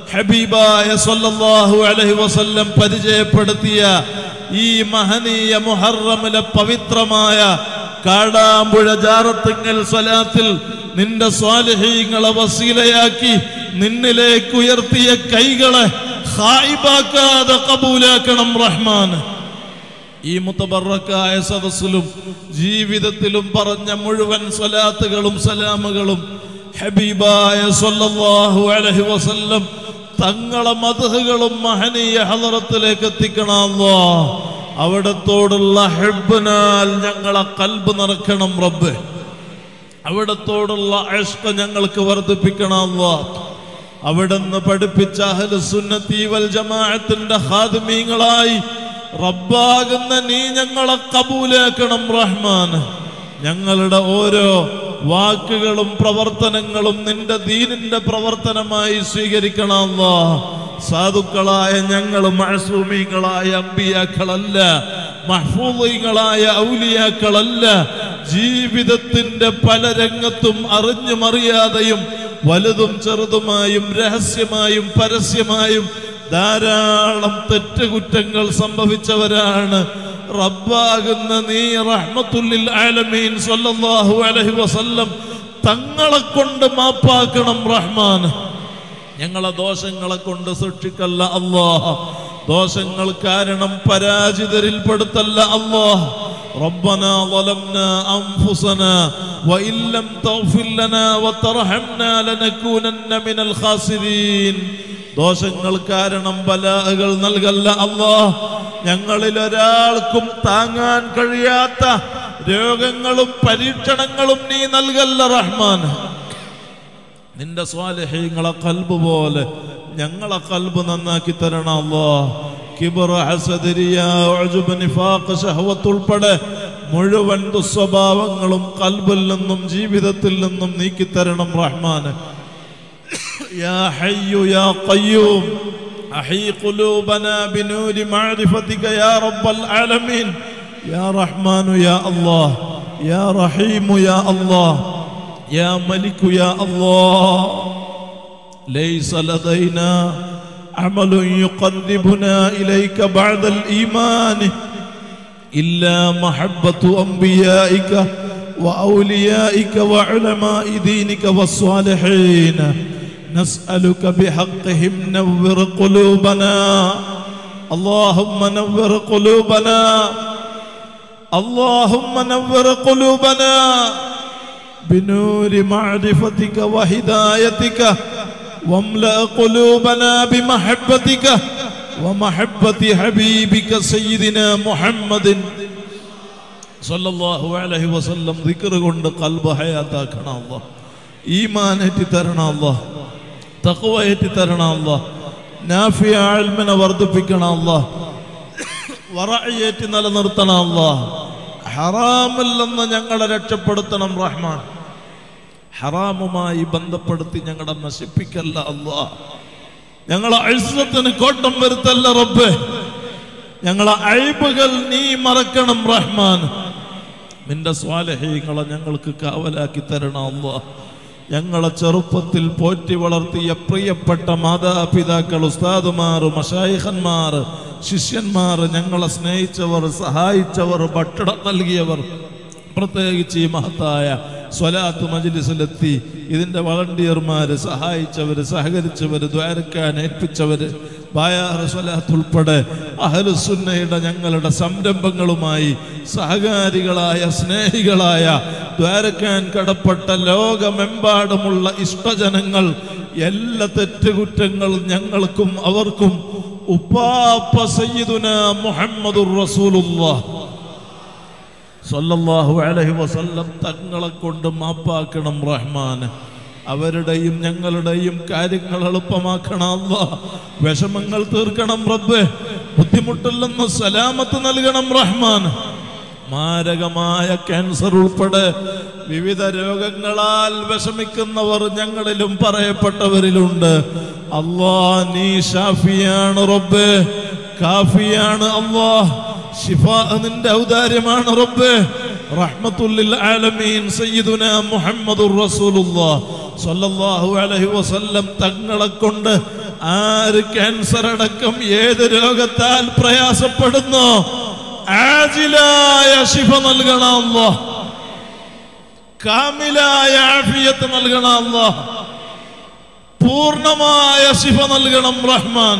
ഹബീബായ സല്ലല്ലാഹു അലൈഹി വസല്ലം പരിചയപ്പെടുത്തിയ ഈ മഹനീയ മുഹറമിലെ പവിത്രമായ കാടാമ്പുഴ ജാറത്തിങ്ങൽ സ്വലാത്തിൽ നിന്റെ സ്വാലിഹീങ്ങളെ വസീലയാക്കി നിന്നിലേക്ക് ഉയർത്തിയ കൈകളെ ഹായിബാക്കാതെ കബൂലാക്കണം റഹ്മാൻ ഈ മുത്തബറക്കായ സദസ്സിലും ജീവിതത്തിലും പറഞ്ഞ മുഴുവൻ സ്വലാത്തുകളും സലാമുകളും ഹബീബായ സല്ലല്ലാഹു അലൈഹി വസല്ലം തങ്ങളെ മതഹുകളും മഹനീയ ഹലറത്തിലേക്ക് എത്തിക്കണം അല്ലാ അവിടത്തോടുള്ള ഹെബിനാൽ ഞങ്ങളെ കൽബ് നിറക്കണം റബ്ബ് അവിടത്തോടുള്ള അഷ്ക ഞങ്ങൾക്ക് വർദ്ധിപ്പിക്കണം അല്ലാ അവിടുന്ന് പഠിപ്പിച്ച അഹ്ലു സുന്നത്തി വൽ ജമാഅത്തിന്റെ ഹാദിമീങ്ങളായി റബ്ബാകുന്ന നീ ഞങ്ങളെ കബൂലാക്കണം റഹ്മാൻ ഞങ്ങളുടെ ഓരോ വാക്കുകളും പ്രവർത്തനങ്ങളും നിന്റെ ദീനിന്റെ പ്രവർത്തനമായി സ്വീകരിക്കണം അല്ലാ സാധുക്കളായ ഞങ്ങൾ മഴസൂമികളായ അമ്പിയാക്കളല്ല മഹ്ഫൂദീങ്ങളായ ഔലിയാക്കളല്ല ജീവിതത്തിന്റെ പല രംഗത്തും അറിഞ്ഞും അറിയാതെയും വലുതും ചെറുതുമായും രഹസ്യമായും പരസ്യമായും ധാരാളം തെറ്റുകുറ്റങ്ങൾ സംഭവിച്ചവരാണ് റബ്ബാകുന്ന നീ റഹ്മത്തുല്ലിൽ ആലമീൻ സല്ലല്ലാഹു അലൈഹി വസല്ലം തങ്ങളെ കൊണ്ട് മാപ്പാക്കണം റഹ്മാൻ ഞങ്ങളെ ദോഷങ്ങളെ കൊണ്ട് സൃഷ്ടിക്കല്ല അല്ലാഹ് ദോഷങ്ങൾ കാരണം പരാജിതരിൽ പെടുത്തല്ല അല്ലാഹ് ربنا ظلمنا أنفسنا وإن لم تغفر لنا وترحمنا لنكونن من الخاسرين ദോഷങ്ങൾ കാരണം ബലാഹകൾ നൽകല്ല അല്ലാഹ് ഞങ്ങളിൽ ഒരാൾക്കും താങ്ങാൻ കഴിയാത്ത രോഗങ്ങളും പരീക്ഷണങ്ങളും നീ നൽകല്ല റഹ്മാൻ നിന്റെ സ്വാലഹ്യങ്ങളെ കൽബ് പോലെ ഞങ്ങളെ കൽബ് നന്നാക്കി തരണം അല്ലാ കിബർ ഹസദരിയ ഉജ്ബ് നിഫാഖ് ശഹവത്ത് ഉൾപ്പെടെ മുഴുവൻ ദുസ്വഭാവങ്ങളും കൽബിൽ നിന്നും ജീവിതത്തിൽ നിന്നും നീക്കി തരണം റഹ്മാൻ يا حي يا قيوم أحي قلوبنا بنور معرفتك يا رب العالمين يا رحمن يا الله يا رحيم يا الله يا ملك يا الله ليس لدينا عمل يقربنا إليك بعد الإيمان إلا محبة أنبيائك وأوليائك وعلماء دينك والصالحين نسألك بحقهم نور قلوبنا اللهم نور قلوبنا اللهم نور قلوبنا بنور معرفتك وهدايتك واملأ قلوبنا بمحبتك ومحبة حبيبك سيدنا محمد സല്ലല്ലാഹു അലൈഹി വസല്ലം ദിക്ർ കൊണ്ട് കൽബ് ഹയാത്താക്കണം അല്ലാ ഈമാൻ ഏറ്റി തരണം അല്ലാ തഖ്വ ഏറ്റി തരണം അല്ലാ നാഫിയ ഇൽമിനെ വർദ്ധിപ്പിക്കണം അല്ലാ വറഅയേറ്റി നിലനിർത്തണം അല്ലാ ഹറാമിൽ നിന്ന് ഞങ്ങളെ രക്ഷപ്പെടുത്തണം റഹ്മാൻ ഹറാമുമായി ബന്ധപ്പെടുത്തി ഞങ്ങളെ നശിപ്പിക്കല്ല അല്ലാ ഞങ്ങളെ ഐസത്തിന് കോട്ടം വരുത്തല്ല റബ്ബേ ഞങ്ങളെ അഴിബുകൾ നീ മറക്കണം റഹ്മാൻ നിന്റെ സ്വാലഹീങ്ങളെ ഞങ്ങൾക്ക് കാവലാക്കി തരണം അല്ലാ ഞങ്ങളെ ചെറുപ്പത്തിൽ പോറ്റി വളർത്തിയ പ്രിയപ്പെട്ട മാതാപിതാക്കൾ ഉസ്താദുമാർ മഷായിഖന്മാർ ശിഷ്യന്മാർ ഞങ്ങളെ സ്നേഹിച്ചവർ സഹായിച്ചവർ ഭക്ഷണം നൽകിയവർ പ്രത്യേകിച്ച് ഈ മഹത്തായ സ്വലാത്ത് മജ്ലിസിലെത്തി ഇതിൻ്റെ വളണ്ടിയർമാർ സഹായിച്ചവർ സഹകരിച്ചവർ ദ്വാരക്കാൻ ഏൽപ്പിച്ചവർ ബായാർ സ്വലാത്ത് ഉൾപ്പെടെ അഹലുസുന്നയുടെ ഞങ്ങളുടെ സംരംഭങ്ങളുമായി സഹകാരികളായ സ്നേഹികളായ ദ്വാരക്കാൻ കടപ്പെട്ട ലോകമെമ്പാടുമുള്ള ഇഷ്ടജനങ്ങൾ എല്ലാ തെറ്റുകുറ്റങ്ങളും ഞങ്ങൾക്കും അവർക്കും ഉപ്പാപ്പ സയ്യിദുന മുഹമ്മദുർ റസൂലുള്ളാഹ് സല്ലല്ലാഹു അലൈഹി വസല്ലം തങ്ങളെ കൊണ്ട് മാപ്പാക്കണം റഹ്മാൻ അവരുടെയും ഞങ്ങളുടെയും കാര്യങ്ങൾ എളുപ്പമാക്കണം അല്ലാ വിഷമങ്ങൾ തീർക്കണം റബ്ബേ ബുദ്ധിമുട്ടിൽ നിന്ന് സലാമത്ത് നൽകണം റഹ്മാൻ മാരകമായ ക്യാൻസർ ഉൾപ്പെടെ വിവിധ രോഗങ്ങളാൽ വിഷമിക്കുന്നവർ ഞങ്ങളിലും പറയപ്പെട്ടവരിലുണ്ട് അല്ലാ നീ ഷാഫിയാണ് റബ്ബേ കാഫിയാണ് അല്ലാ ഷിഫ നിന്റെ ഔദാര്യമാണ് റബ്ബേ റഹ്മത്തുല്ലിൽ ആലമീൻ സയ്യിദുന മുഹമ്മദുർ റസൂലുള്ളാഹ് സ്വല്ലല്ലാഹു അലൈഹി വസല്ലം തങ്ങളെ കൊണ്ട് ആര് ക്യാൻസർ അടക്കം ഏത് രോഗത്താൽ പ്രയാസപ്പെടുന്നു ആജിലായ ശിഫ നൽകണം അല്ലാ കാമിലായ ആഫിയത്ത് നൽകണം അല്ലാ പൂർണ്ണമായ ശിഫ നൽകണം റഹ്മാൻ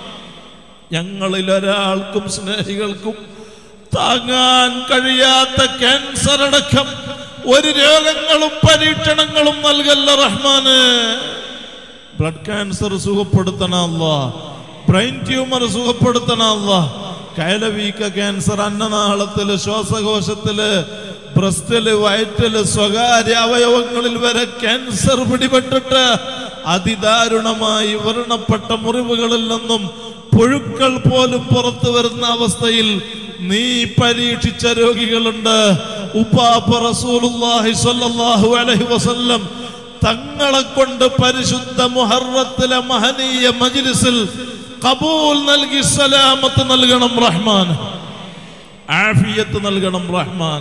ഞങ്ങളിൽ ഒരാൾക്കും സ്നേഹികൾക്കും താങ്ങാൻ കഴിയാത്ത ക്യാൻസർ അടക്കം ഒരു രോഗങ്ങളും പരീക്ഷണങ്ങളും നൽകല്ല റഹ്മാന് ബ്ലഡ് ക്യാൻസർ സുഖപ്പെടുത്തണമല്ല ബ്രെയിൻ ട്യൂമർ സുഖപ്പെടുത്തണമല്ല കയലവീക്ക ക്യാൻസർ അന്നനാളത്തില് ശ്വാസകോശത്തില് ബ്രസ്റ്റില് വയറ്റില് സ്വകാര്യ അവയവങ്ങളിൽ വരെ ക്യാൻസർ പിടിപെട്ടിട്ട് അതിദാരുണമായി വ്രണപ്പെട്ട മുറിവുകളിൽ നിന്നും പുഴുക്കൾ പോലും പുറത്തു വരുന്ന അവസ്ഥയിൽ നീ പരീക്ഷിച്ച രോഗികളുണ്ട് ഉപ്പാപ്പ റസൂലുള്ളാഹി സ്വല്ലല്ലാഹു അലൈഹി വസല്ലം തങ്ങളെ കൊണ്ട് പരിശുദ്ധ മുഹറത്തിലെ മഹനീയ മജ്ലിസിൽ കബൂൽ നൽകി സലാമത്ത് നൽകണം റഹ്മാൻ ആഫിയത്ത് നൽകണം റഹ്മാൻ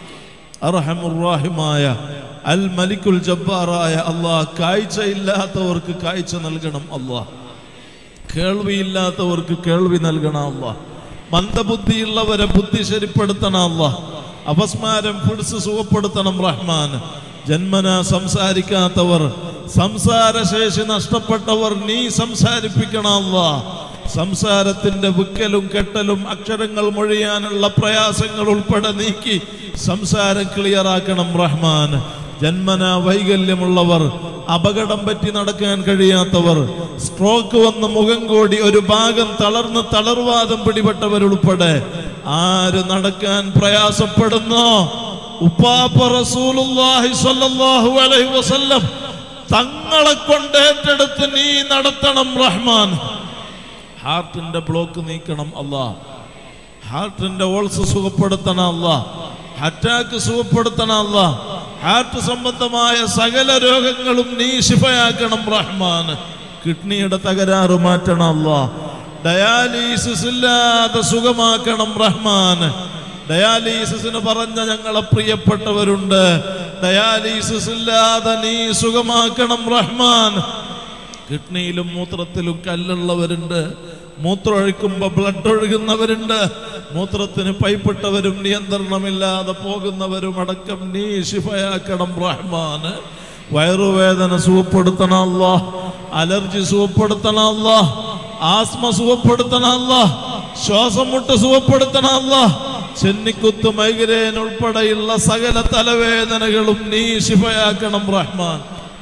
അർഹമുറാഹിമായ അൽ മലിക്കുൽ ജബ്ബാറായ അള്ളാഹ് കാഴ്ചയില്ലാത്തവർക്ക് കാഴ്ച നൽകണം അള്ളാഹ് കേൾവിയില്ലാത്തവർക്ക് കേൾവി നൽകണം അള്ളാഹ് മന്ദബുദ്ധിയുള്ളവരെ ബുദ്ധി ശരിപ്പെടുത്തണം അള്ളാഹ് അപസ്മാരം പിടിച്ച് സുഖപ്പെടുത്തണം റഹ്മാൻ ജന്മന സംസാരിക്കാത്തവർ സംസാരശേഷി നഷ്ടപ്പെട്ടവർ നീ സംസാരിപ്പിക്കണം അള്ളാഹ് സംസാരത്തിന്റെ വിക്കലും കെട്ടലും അക്ഷരങ്ങൾ മൊഴിയാനുള്ള പ്രയാസങ്ങൾ ഉൾപ്പെടെ നീക്കി സംസാരം ക്ലിയറാക്കണം റഹ്മാൻ ജന്മന വൈകല്യമുള്ളവർ അപകടം പറ്റി നടക്കാൻ കഴിയാത്തവർ സ്ട്രോക്ക് വന്ന് മുഖം കൂടി ഒരു ഭാഗം തളർന്ന് തളർവാദം പിടിപെട്ടവരുൾപ്പെടെ ആര് നടക്കാൻ പ്രയാസപ്പെടുന്നോ ഉപ്പാപ്പ റസൂലുള്ളാഹി സ്വല്ലല്ലാഹു അലൈഹി വസല്ലം തങ്ങളെ കൊണ്ട് ഏറ്റെടുത്ത് നീ നടത്തണം റഹ്മാൻ ഹാർട്ടിന്റെ ബ്ലോക്ക് നീക്കണം അല്ലാ ഹാർട്ടിന്റെ ഓൾസ് സുഖപ്പെടുത്തണം അല്ലാ അറ്റാക്ക് സുഖപ്പെടുത്തണം അല്ലാ ഹാർട്ട് സംബന്ധമായ സകല രോഗങ്ങളും നീ ശിഫയാക്കണം റഹ്മാൻ കിഡ്നിയുടെ തകരാറ് മാറ്റണം അല്ലാ ഡയാലിസിസ് ഇല്ലാതെ സുഖമാക്കണം റഹ്മാൻ ഡയാലിസിന് പറഞ്ഞ ഞങ്ങളെ പ്രിയപ്പെട്ടവരുണ്ട് ഡയാലിസിസ് ഇല്ലാതെ നീ സുഖമാക്കണം റഹ്മാൻ കിഡ്നിയിലും മൂത്രത്തിലും കല്ലുള്ളവരുണ്ട് മൂത്രം ഒഴിക്കുമ്പോ ബ്ലഡ് ഒഴുകുന്നവരുണ്ട് മൂത്രത്തിന് പൈപ്പിട്ടവരും നിയന്ത്രണമില്ലാതെ പോകുന്നവരും അടക്കം നീ ശിഫയാക്കണം റഹ്മാന് വയറുവേദന സുഖപ്പെടുത്തണമല്ല അലർജി സുഖപ്പെടുത്തണമല്ല ആസ്മ സുഖപ്പെടുത്തണമല്ല ശ്വാസം മുട്ട് സുഖപ്പെടുത്തണമല്ല ചെന്നിക്കുത്ത് മൈഗ്രേൻ ഉൾപ്പെടെയുള്ള സകല തലവേദനകളും നീ ശിഫയാക്കണം റഹ്മാൻ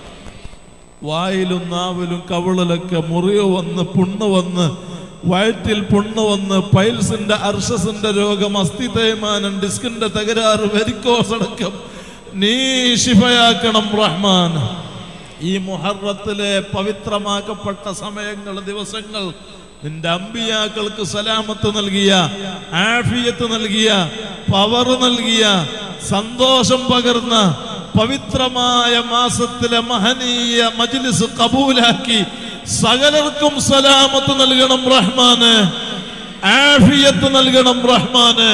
വായിലും നാവിലും കവിളിലൊക്കെ മുറിവ് വന്ന് പുണ്ണ് വന്ന് വയറ്റിൽ പുണ്ണ് വന്ന് പൈൽസിന്റെ അർഷസിന്റെ രോഗം അസ്ഥി തേയ്മാനം ഡിസ്കിന്റെ തകരാറ് വെരിക്കോസ് അടക്കം നീ ശിഫയാക്കണം റഹ്മാൻ ഈ മുഹറത്തിലെ പവിത്രമാക്കപ്പെട്ട സമയങ്ങൾ ദിവസങ്ങൾ നിന്റെ അമ്പിയാക്കൾക്ക് സലാമത്ത് നൽകിയ ആഫിയത്ത് നൽകിയ പവർ നൽകിയ സന്തോഷം പകർന്ന പവിത്രമായ മാസത്തിലെ മഹനീയ മജ്ലിസ് കബൂലാക്കി സകലർക്കും സലാമത്ത് നൽകണം റഹ്മാന് ആഫിയത്ത് നൽകണം റഹ്മാന്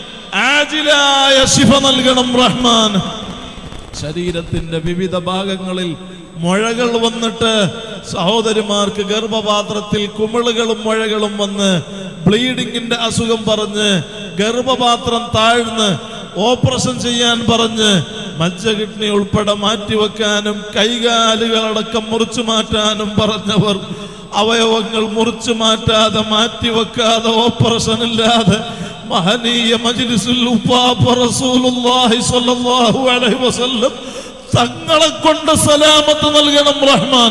ആജിലായ ശിഫ നൽകണം റഹ്മാൻ ശരീരത്തിന്റെ വിവിധ ഭാഗങ്ങളിൽ മുഴകൾ വന്നിട്ട് സഹോദരിമാർക്ക് ഗർഭപാത്രത്തിൽ കുമിളുകളും മുഴകളും വന്ന് ബ്ലീഡിങ്ങിന്റെ അസുഖം പറഞ്ഞ് ഗർഭപാത്രം താഴ്ന്ന് ഓപ്പറേഷൻ ചെയ്യാൻ പറഞ്ഞ് മജ്ജ കിഡ്നി ഉൾപ്പെടെ മാറ്റിവെക്കാനും കൈകാലുകളടക്കം മുറിച്ചു മാറ്റാനും പറഞ്ഞവർ അവയവങ്ങൾ മുറിച്ചു മാറ്റാതെ മാറ്റിവെക്കാതെ ഓപ്പറേഷൻ ഇല്ലാതെ മഹനീയ മജ്ലിസുൽ ഉപ്പാപ്പ റസൂലുള്ളാഹി സ്വല്ലല്ലാഹു അലൈഹി വസല്ലം തങ്ങളെ കൊണ്ട് സലാമത്ത് നൽകണം റഹ്മാൻ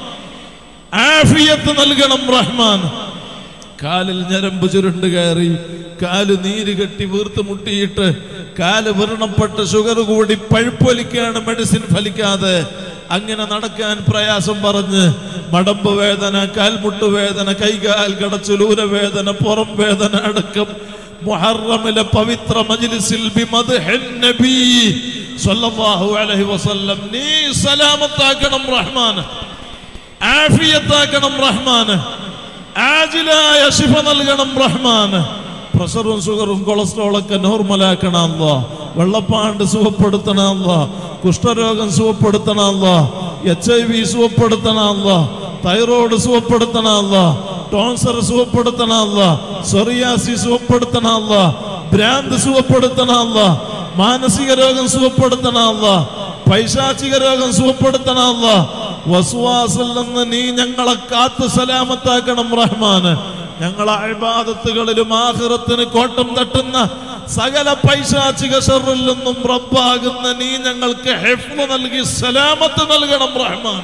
ആഫിയത്ത് നൽകണം റഹ്മാൻ കാലിൽ ഞരമ്പ് ചുരുണ്ട് കയറി കാല് നീര് കെട്ടി വീർത്ത് മുട്ടിയിട്ട് കാല് വ്രണപ്പെട്ട് ഷുഗർ കൂടി പഴുപ്പൊലിക്കാണ് മെഡിസിൻ ഫലിക്കാതെ അങ്ങനെ നടക്കാൻ പ്രയാസം പറഞ്ഞ് മടമ്പ് വേദന കാൽമുട്ട് വേദന കൈകാൽ കടച്ചുലൂര വേദന പുറം വേദന അടക്കം മുഹറമിലെ പവിത്ര മജ്ലിസിൽ ബിമദ്ഹിൻ നബി സ്വല്ലല്ലാഹു അലൈഹി വസല്ലം നീ സലാമത്താക്കണം റഹ്മാൻ ആഫിയത്താക്കണം റഹ്മാൻ ആജിലായ ശിഫ നൽകണം റഹ്മാൻ പ്രഷറും ഷുഗറും കൊളസ്ട്രോളൊക്കെ നോർമലാക്കണമല്ല വെള്ളപ്പാണ്ട് സുഖപ്പെടുത്തണമല്ല കുഷ്ഠരോഗം സുഖപ്പെടുത്തണമല്ല എച്ച് ഐ വി സുഖപ്പെടുത്തണമല്ല തൈറോയ്ഡ് സുഖപ്പെടുത്തണ അല്ല ടോൺസർ സുഖപ്പെടുത്തണ അല്ല സൊറിയാസി സുഖപ്പെടുത്തണ അല്ല ഭ്രാന്ത് സുഖപ്പെടുത്തണ അല്ല മാനസിക രോഗം സുഖപ്പെടുത്തണ അല്ല പൈശാചിക രോഗം സുഖപ്പെടുത്തണ അല്ല വസുവാസിൽ നിന്ന് നീ ഞങ്ങളെ കാത്ത് സലാമത്താക്കണം റഹ്മാന് ഞങ്ങളെ അഴിബാദത്തുകളിലും ആഹ്റത്തിന് കോട്ടം തട്ടുന്ന സകല പൈശാചിക ഷറിൽ നിന്നും റബ്ബാകുന്ന നീ ഞങ്ങൾക്ക് ഹെഫ്മ നൽകി സലാമത്ത് നൽകണം റഹ്മാൻ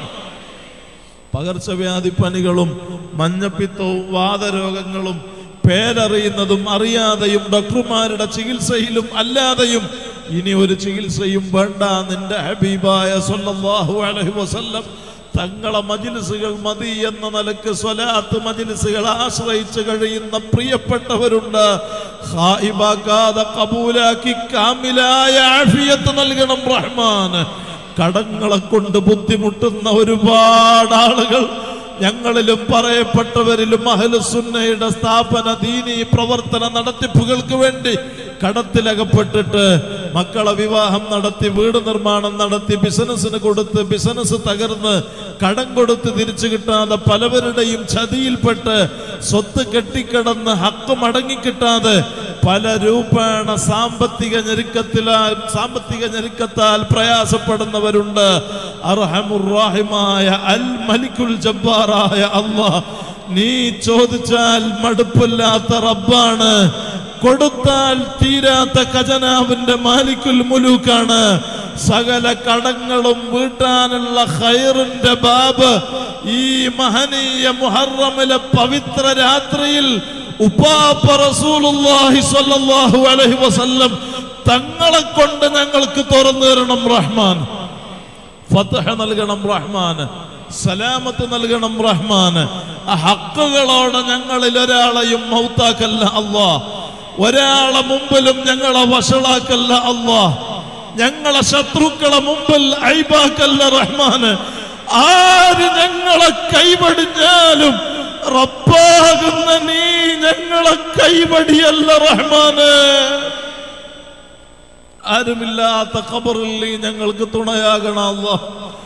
പകർച്ചവ്യാധി പനികളും മഞ്ഞപ്പിത്തവും വാതരോഗങ്ങളും പേരറിയുന്നതും അറിയാതെയും ഡോക്ടർമാരുടെ ചികിത്സയിലും അല്ലാതെയും ഇനി ഒരു ചികിത്സയും വേണ്ട നിന്റെ ഹബീബായ സല്ലല്ലാഹു അലൈഹി വസല്ലം തങ്ങളെ മജിലിസുകൾ മതി എന്ന നിലക്ക് സ്വലാത്ത് മജിലിസുകൾ ആശ്രയിച്ച് കഴിയുന്ന പ്രിയപ്പെട്ടവരുണ്ട് ഹായിബാക്കാതെ കബൂലാക്കി കാമിലായ ആഫിയത്ത് നൽകണം റഹ്മാൻ കടങ്ങളെ കൊണ്ട് ബുദ്ധിമുട്ടുന്ന ഒരുപാട് ആളുകൾ ഞങ്ങളിലും പറയപ്പെട്ടവരിലും അഹലുസുന്നയുടെ സ്ഥാപന ദീനി പ്രവർത്തന നടത്തിപ്പുകൾക്ക് വേണ്ടി കടത്തിലകപ്പെട്ടിട്ട് മക്കളെ വിവാഹം നടത്തി വീട് നിർമ്മാണം നടത്തി ബിസിനസ്സിന് കൊടുത്ത് ബിസിനസ് തകർന്ന് കടം കൊടുത്ത് തിരിച്ചു കിട്ടാതെ പലവരുടെയും ചതിയിൽപ്പെട്ട് സ്വത്ത് കെട്ടിക്കിടന്ന് ഹക്ക് മടങ്ങിക്കിട്ടാതെ പല രൂപേണ സാമ്പത്തിക ഞെരുക്കത്തിലാൽ സാമ്പത്തിക ഞെരുക്കത്താൽ പ്രയാസപ്പെടുന്നവരുണ്ട് അർഹമുറാഹിമായ അൽ മലിക്കുൽ ജബ്ബാറായ അള്ളാഹ് നീ ചോദിച്ചാൽ മടുപ്പില്ലാത്ത റബ്ബാണ് കൊടുത്താൽ തീരാത്ത ഖജനാവിന്റെ മാലിക്കുൽ മുലൂക്കാണ് സകല കടങ്ങളും വീട്ടാനുള്ള ഖൈറിന്റെ ബാബ് ഈ മഹനീയ മുഹറമിലെ പവിത്ര രാത്രിയിൽ ഉപ്പാപ്പ റസൂലുള്ളാഹി സ്വല്ലല്ലാഹു അലൈഹി വസല്ലം തങ്ങളെ കൊണ്ട് ഞങ്ങൾക്ക് തുറന്നു തരണം റഹ്മാൻ ഫതഹ നൽകണം റഹ്മാൻ സലാമത്ത് നൽകണം റഹ്മാൻ ആ ഹക്കുകളോടെ ഞങ്ങളിൽ ഒരാളെയും മൗത്താക്കല്ല അല്ലാ ഒരാളെ മുമ്പിലും ഞങ്ങളെ വഷളാക്കല്ല അല്ലാ ഞങ്ങളെ ശത്രുക്കളെ മുമ്പിൽ ഐബാക്കല്ല റഹ്മാന് ആര് ഞങ്ങളെ കൈവടിഞ്ഞാലും റബ്ബാകുന്ന നീ ഞങ്ങളെ കൈവടിയല്ല റഹ്മാന് ആരുമില്ലാത്ത ഖബറിൽ നീ ഞങ്ങൾക്ക് തുണയാകണം അല്ലാ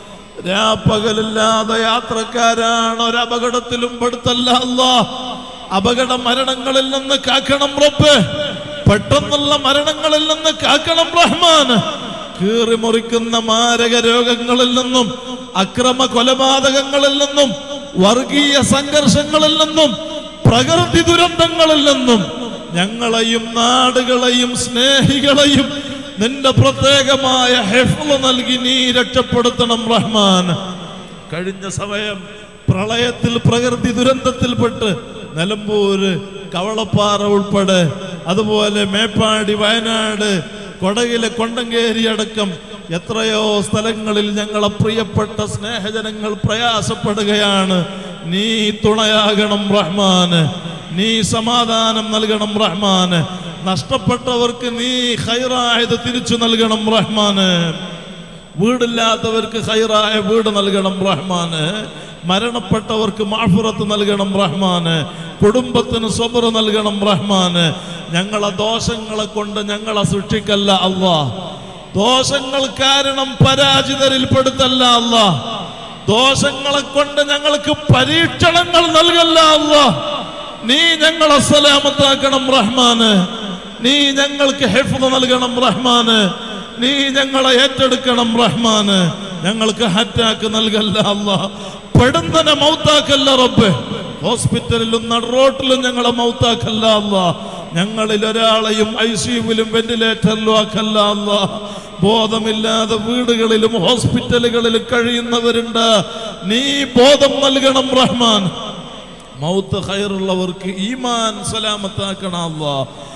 രാപ്പകലില്ലാതെ യാത്രക്കാരാണ് ഒരു അപകടത്തിലും പെടുത്തല്ല അല്ലാ അപകട മരണങ്ങളിൽ നിന്ന് കാക്കണം റബ്ബ് പെട്ടെന്നുള്ള മരണങ്ങളിൽ നിന്ന് കാക്കണം റഹ്മാൻ കീറി മുറിക്കുന്ന മാരക രോഗങ്ങളിൽ നിന്നും അക്രമ കൊലപാതകങ്ങളിൽ നിന്നും വർഗീയ സംഘർഷങ്ങളിൽ നിന്നും പ്രകൃതി ദുരന്തങ്ങളിൽ നിന്നും ഞങ്ങളെയും നാടുകളെയും സ്നേഹികളെയും നിന്റെ പ്രത്യേകമായ ഹെഫ്ള നൽകി നീ രക്ഷപ്പെടുത്തണം റഹ്മാൻ കഴിഞ്ഞ സമയം പ്രളയത്തിൽ പ്രകൃതി ദുരന്തത്തിൽപ്പെട്ട് നിലമ്പൂര് കവളപ്പാറ ഉൾപ്പെടെ അതുപോലെ മേപ്പാടി വയനാട് കൊടകിലെ കൊണ്ടങ്കേരി അടക്കം എത്രയോ സ്ഥലങ്ങളിൽ ഞങ്ങളെ പ്രിയപ്പെട്ട സ്നേഹജനങ്ങൾ പ്രയാസപ്പെടുകയാണ് നീ തുണയാകണം റഹ്മാന് നീ സമാധാനം നൽകണം റഹ്മാന് നഷ്ടപ്പെട്ടവർക്ക് നീ ഹൈറായത് തിരിച്ചു നൽകണം റഹ്മാന് വീടില്ലാത്തവർക്ക് ഹൈറായ വീട് നൽകണം റഹ്മാന് മരണപ്പെട്ടവർക്ക് മാഫുറത്ത് നൽകണം റഹ്മാന് കുടുംബത്തിന് സ്വബറ് നൽകണം റഹ്മാന് ഞങ്ങളെ ദോഷങ്ങളെ കൊണ്ട് ഞങ്ങളെ സൃഷ്ടിക്കല്ല അള്ളാ ദോഷങ്ങൾ കാരണം പരാജിതരിൽ പെടുത്തല്ല അള്ളാ ദോഷങ്ങളെ കൊണ്ട് ഞങ്ങൾക്ക് പരീക്ഷണങ്ങൾ നൽകല്ല അള്ളാ നീ ഞങ്ങളെ സലാമത്താക്കണം റഹ്മാന് നീ ഞങ്ങൾക്ക് ഹെഫ്ദ് നൽകണം റഹ്മാന് നീ ഞങ്ങളെ ഏറ്റെടുക്കണം റഹ്മാന് ഞങ്ങൾക്ക് ഹറ്റാക്ക് നൽകല്ല അല്ലാ പെടുന്നനെ മൗത്താക്കല്ല റബ്ബ് ഹോസ്പിറ്റലിലും നടുറോട്ടിലും ഞങ്ങളെ മൗത്താക്കല്ല അല്ലാ ഞങ്ങളിൽ ഒരാളെയും ഐ സിയുവിലും വെന്റിലേറ്ററിലും ആക്കല്ല അല്ലാ ബോധമില്ലാതെ വീടുകളിലും ഹോസ്പിറ്റലുകളിലും കഴിയുന്നവരുണ്ട് നീ ബോധം നൽകണം റഹ്മാൻ മൗത്ത് ഹൈറുള്ളവർക്ക് ഈമാൻ സലാമത്താക്കണം അല്ലാ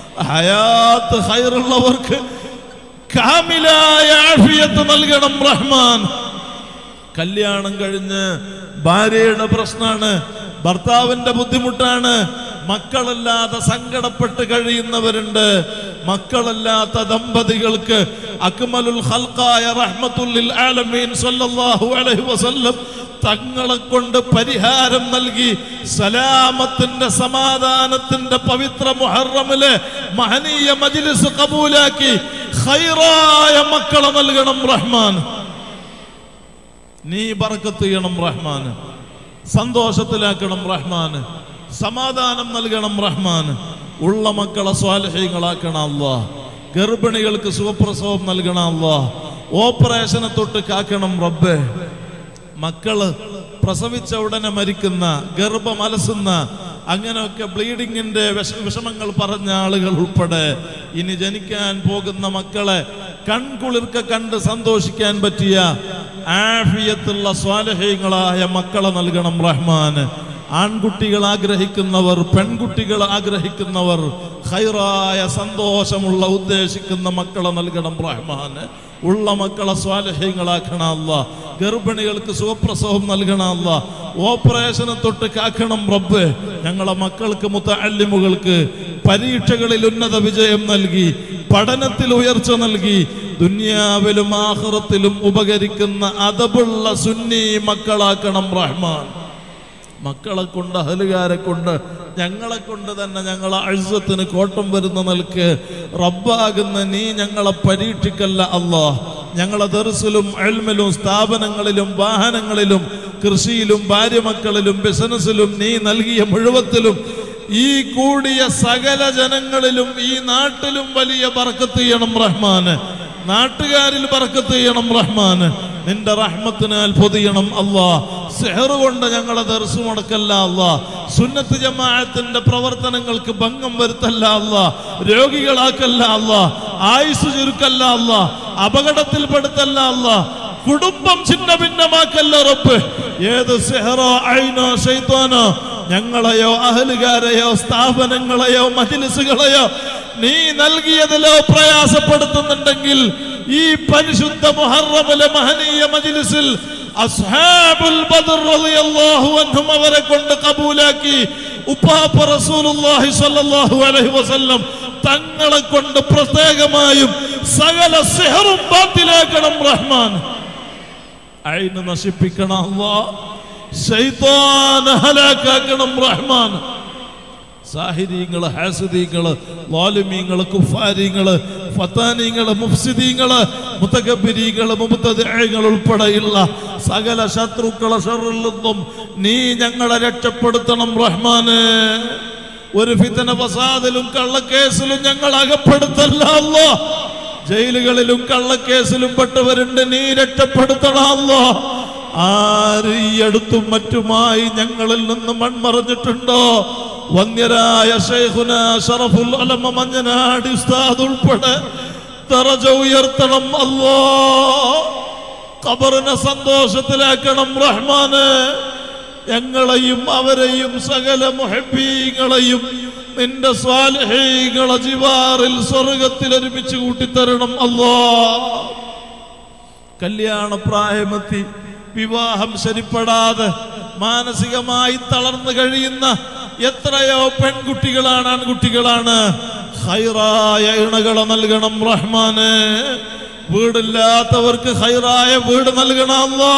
ഹയാത്ത് ഹൈറുള്ളവർക്ക് കാമിലായ ആഫിയത്ത് നൽകണം റഹ്മാൻ കല്യാണം കഴിഞ്ഞ് ഭാര്യയുടെ പ്രശ്നമാണ് ഭർത്താവിന്റെ ബുദ്ധിമുട്ടാണ് മക്കളല്ലാതെ സങ്കടപ്പെട്ട് കഴിയുന്നവരുണ്ട് മക്കളല്ലാത്ത ദമ്പതികൾക്ക് അക്മലുൽ ഖൽഖായ റഹ്മത്തുല്ലിൽ ആലമീൻ സല്ലല്ലാഹു അലൈഹി വസല്ലം തങ്ങളെ കൊണ്ട് പരിഹാരം നൽകി സലാമത്തിന്റെ സമാധാനത്തിന്റെ പവിത്ര മുഹറമില് മഹനീയ മജ്ലിസ് കബൂലാക്കി ഖൈറായ മക്കളെ നൽകണം റഹ്മാൻ നീ ബർക്കത്ത് ചെയ്യണം റഹ്മാൻ സന്തോഷത്തിലാക്കണം റഹ്മാന് സമാധാനം നൽകണം റഹ്മാന് ഉള്ള മക്കളെ സ്വാലഹ്യങ്ങളാക്കണം അല്ലാ ഗർഭിണികൾക്ക് സുഖപ്രസവം നൽകണം അല്ലാ ഓപ്പറേഷനെ തൊട്ട് കാക്കണം റബ്ബേ മക്കള് പ്രസവിച്ച ഉടനെ മരിക്കുന്ന ഗർഭം അലസുന്ന അങ്ങനെയൊക്കെ ബ്ലീഡിങ്ങിന്റെ വിഷ വിഷമങ്ങൾ പറഞ്ഞ ആളുകൾ ഉൾപ്പെടെ ഇനി ജനിക്കാൻ പോകുന്ന മക്കളെ കൺകുളിർക്ക കണ്ട് സന്തോഷിക്കാൻ പറ്റിയ ആഫിയത്തുള്ള സ്വാലഹ്യങ്ങളായ മക്കളെ നൽകണം റഹ്മാന് ആൺകുട്ടികൾ ആഗ്രഹിക്കുന്നവർ പെൺകുട്ടികൾ ആഗ്രഹിക്കുന്നവർ ഹൈറായ സന്തോഷമുള്ള ഉദ്ദേശിക്കുന്ന മക്കളെ നൽകണം റഹ്മാന് ഉള്ള മക്കളെ സ്വാലഹ്യങ്ങളാക്കണ അല്ല ഗർഭിണികൾക്ക് സുഖപ്രസവം നൽകണ അല്ല ഓപ്പറേഷനെ തൊട്ട് കാക്കണം റബ്ബ് ഞങ്ങളെ മക്കൾക്ക് മുത്തല്ലിമുകൾക്ക് പരീക്ഷകളിൽ ഉന്നത വിജയം നൽകി പഠനത്തിൽ ഉയർച്ച നൽകി ദുനിയാവിലും ആഹ്റത്തിലും ഉപകരിക്കുന്ന അതബുള്ള സുന്നി മക്കളാക്കണം റഹ്മാൻ മക്കളെ കൊണ്ട് അഹലുകാരെ കൊണ്ട് ഞങ്ങളെ കൊണ്ട് തന്നെ ഞങ്ങളെ അഴുസത്തിന് കോട്ടം വരുന്ന നിൽക്ക് റബ്ബാകുന്ന നീ ഞങ്ങളെ പരീക്ഷിക്കല്ല അല്ലാ ഞങ്ങളെ ദർസിലും അൽമിലും സ്ഥാപനങ്ങളിലും വാഹനങ്ങളിലും കൃഷിയിലും ഭാര്യമക്കളിലും ബിസിനസ്സിലും നീ നൽകിയ മുഴുവത്തിലും ഈ കൂടിയ സകല ജനങ്ങളിലും ഈ നാട്ടിലും വലിയ ബർക്കത്ത് ചെയ്യണം റഹ്മാന് നാട്ടുകാരിൽ ബർക്കത്ത് ചെയ്യണം റഹ്മാന് നിന്റെ റഹ്മത്തിനാൽ പൊതിയണം അല്ലാ സെഹർ കൊണ്ട് ഞങ്ങളെ ദർശു മുടക്കല്ല അല്ലാ സുന്നത്ത് ജമാഅത്തിന്റെ പ്രവർത്തനങ്ങൾക്ക് ഭംഗം വരുത്തല്ല അല്ലാ രോഗികളാക്കല്ല അല്ലാ ആയുസ് ചുരുക്കല്ല അല്ലാ അപകടത്തിൽപ്പെടുത്തല്ല അല്ലാ കുടുംബം ഛിന്ന ഭിന്നമാക്കല്ല റബ്ബ് ഏത് സെഹറോ ഐനോ ഷൈത്താനോ ഞങ്ങളെയോ അഹലുകാരെയോ സ്ഥാപനങ്ങളെയോ മജിലിസുകളെയോ നീ നൽകിയതിലോ പ്രയാസപ്പെടുത്തുന്നുണ്ടെങ്കിൽ ഈ പരിശുദ്ധ മുഹറമിലെ മഹനീയ മജിലിസിൽ അസ്ഹാബുൽ ബദർ റളിയല്ലാഹു അൻഹും അവരെ കൊണ്ട് കബൂലാക്കി ഉപ്പാപ്പ റസൂലുള്ളാഹി സ്വല്ലല്ലാഹു അലൈഹി വസല്ലം തങ്ങളെ കൊണ്ട് പ്രത്യേകമായും സകല സിഹറും ബാത്തിലാക്കണം റഹ്മാൻ അയിന് നശിപ്പിക്കണം അല്ലാ ശൈത്താൻ ഹലാക്കാക്കണം റഹ്മാൻ സാഹിര്യങ്ങള് ഹാസിദീങ്ങള് വാലുമീങ്ങള് കുഫാരിങ്ങള് ഫത്താനിങ്ങള് മുഫ്സിദീങ്ങള് മുത്തകബിരികള് മുബത്തങ്ങൾ ഉൾപ്പെടെയുള്ള സകല ശത്രുക്കളെ ഷറിൽ നിന്നും നീ ഞങ്ങളെ രക്ഷപ്പെടുത്തണം റഹ്മാന് ഒരു ഫിത്തന ഫസാദിലും കള്ളക്കേസിലും ഞങ്ങൾ അകപ്പെടുത്തല്ല അല്ലോ ജയിലുകളിലും കള്ളക്കേസിലും പെട്ടവരുണ്ട് നീ രക്ഷപ്പെടുത്തണം അല്ലോ ആര് ഈ അടുത്തും മറ്റുമായി ഞങ്ങളിൽ നിന്ന് മൺമറഞ്ഞിട്ടുണ്ടോ വന്യരായ ഷെയ്ഖുന ഷറഫുൽ അലമ മഞ്ഞനാടി ഉസ്താദ് ഉൾപ്പെടെ തറജ ഉയർത്തണം അല്ലോ ഖബറിനെ സന്തോഷത്തിലാക്കണം റഹ്മാന് ഞങ്ങളെയും അവരെയും സകല മുഹബീങ്ങളെയും നിന്റെ സ്വാലഹീങ്ങളെ ജിവാറിൽ സ്വർഗത്തിൽ ഒരുമിച്ച് കൂട്ടിത്തരണം അല്ലോ കല്യാണ പ്രായമെത്തി വിവാഹം ശരിപ്പെടാതെ മാനസികമായി തളർന്നു കഴിയുന്ന എത്രയോ പെൺകുട്ടികളാണ് ആൺകുട്ടികളാണ് ഹൈറായ ഇണകളെ നൽകണം റഹ്മാന് വീടില്ലാത്തവർക്ക് ഹൈറായ വീട് നൽകണം അല്ലാ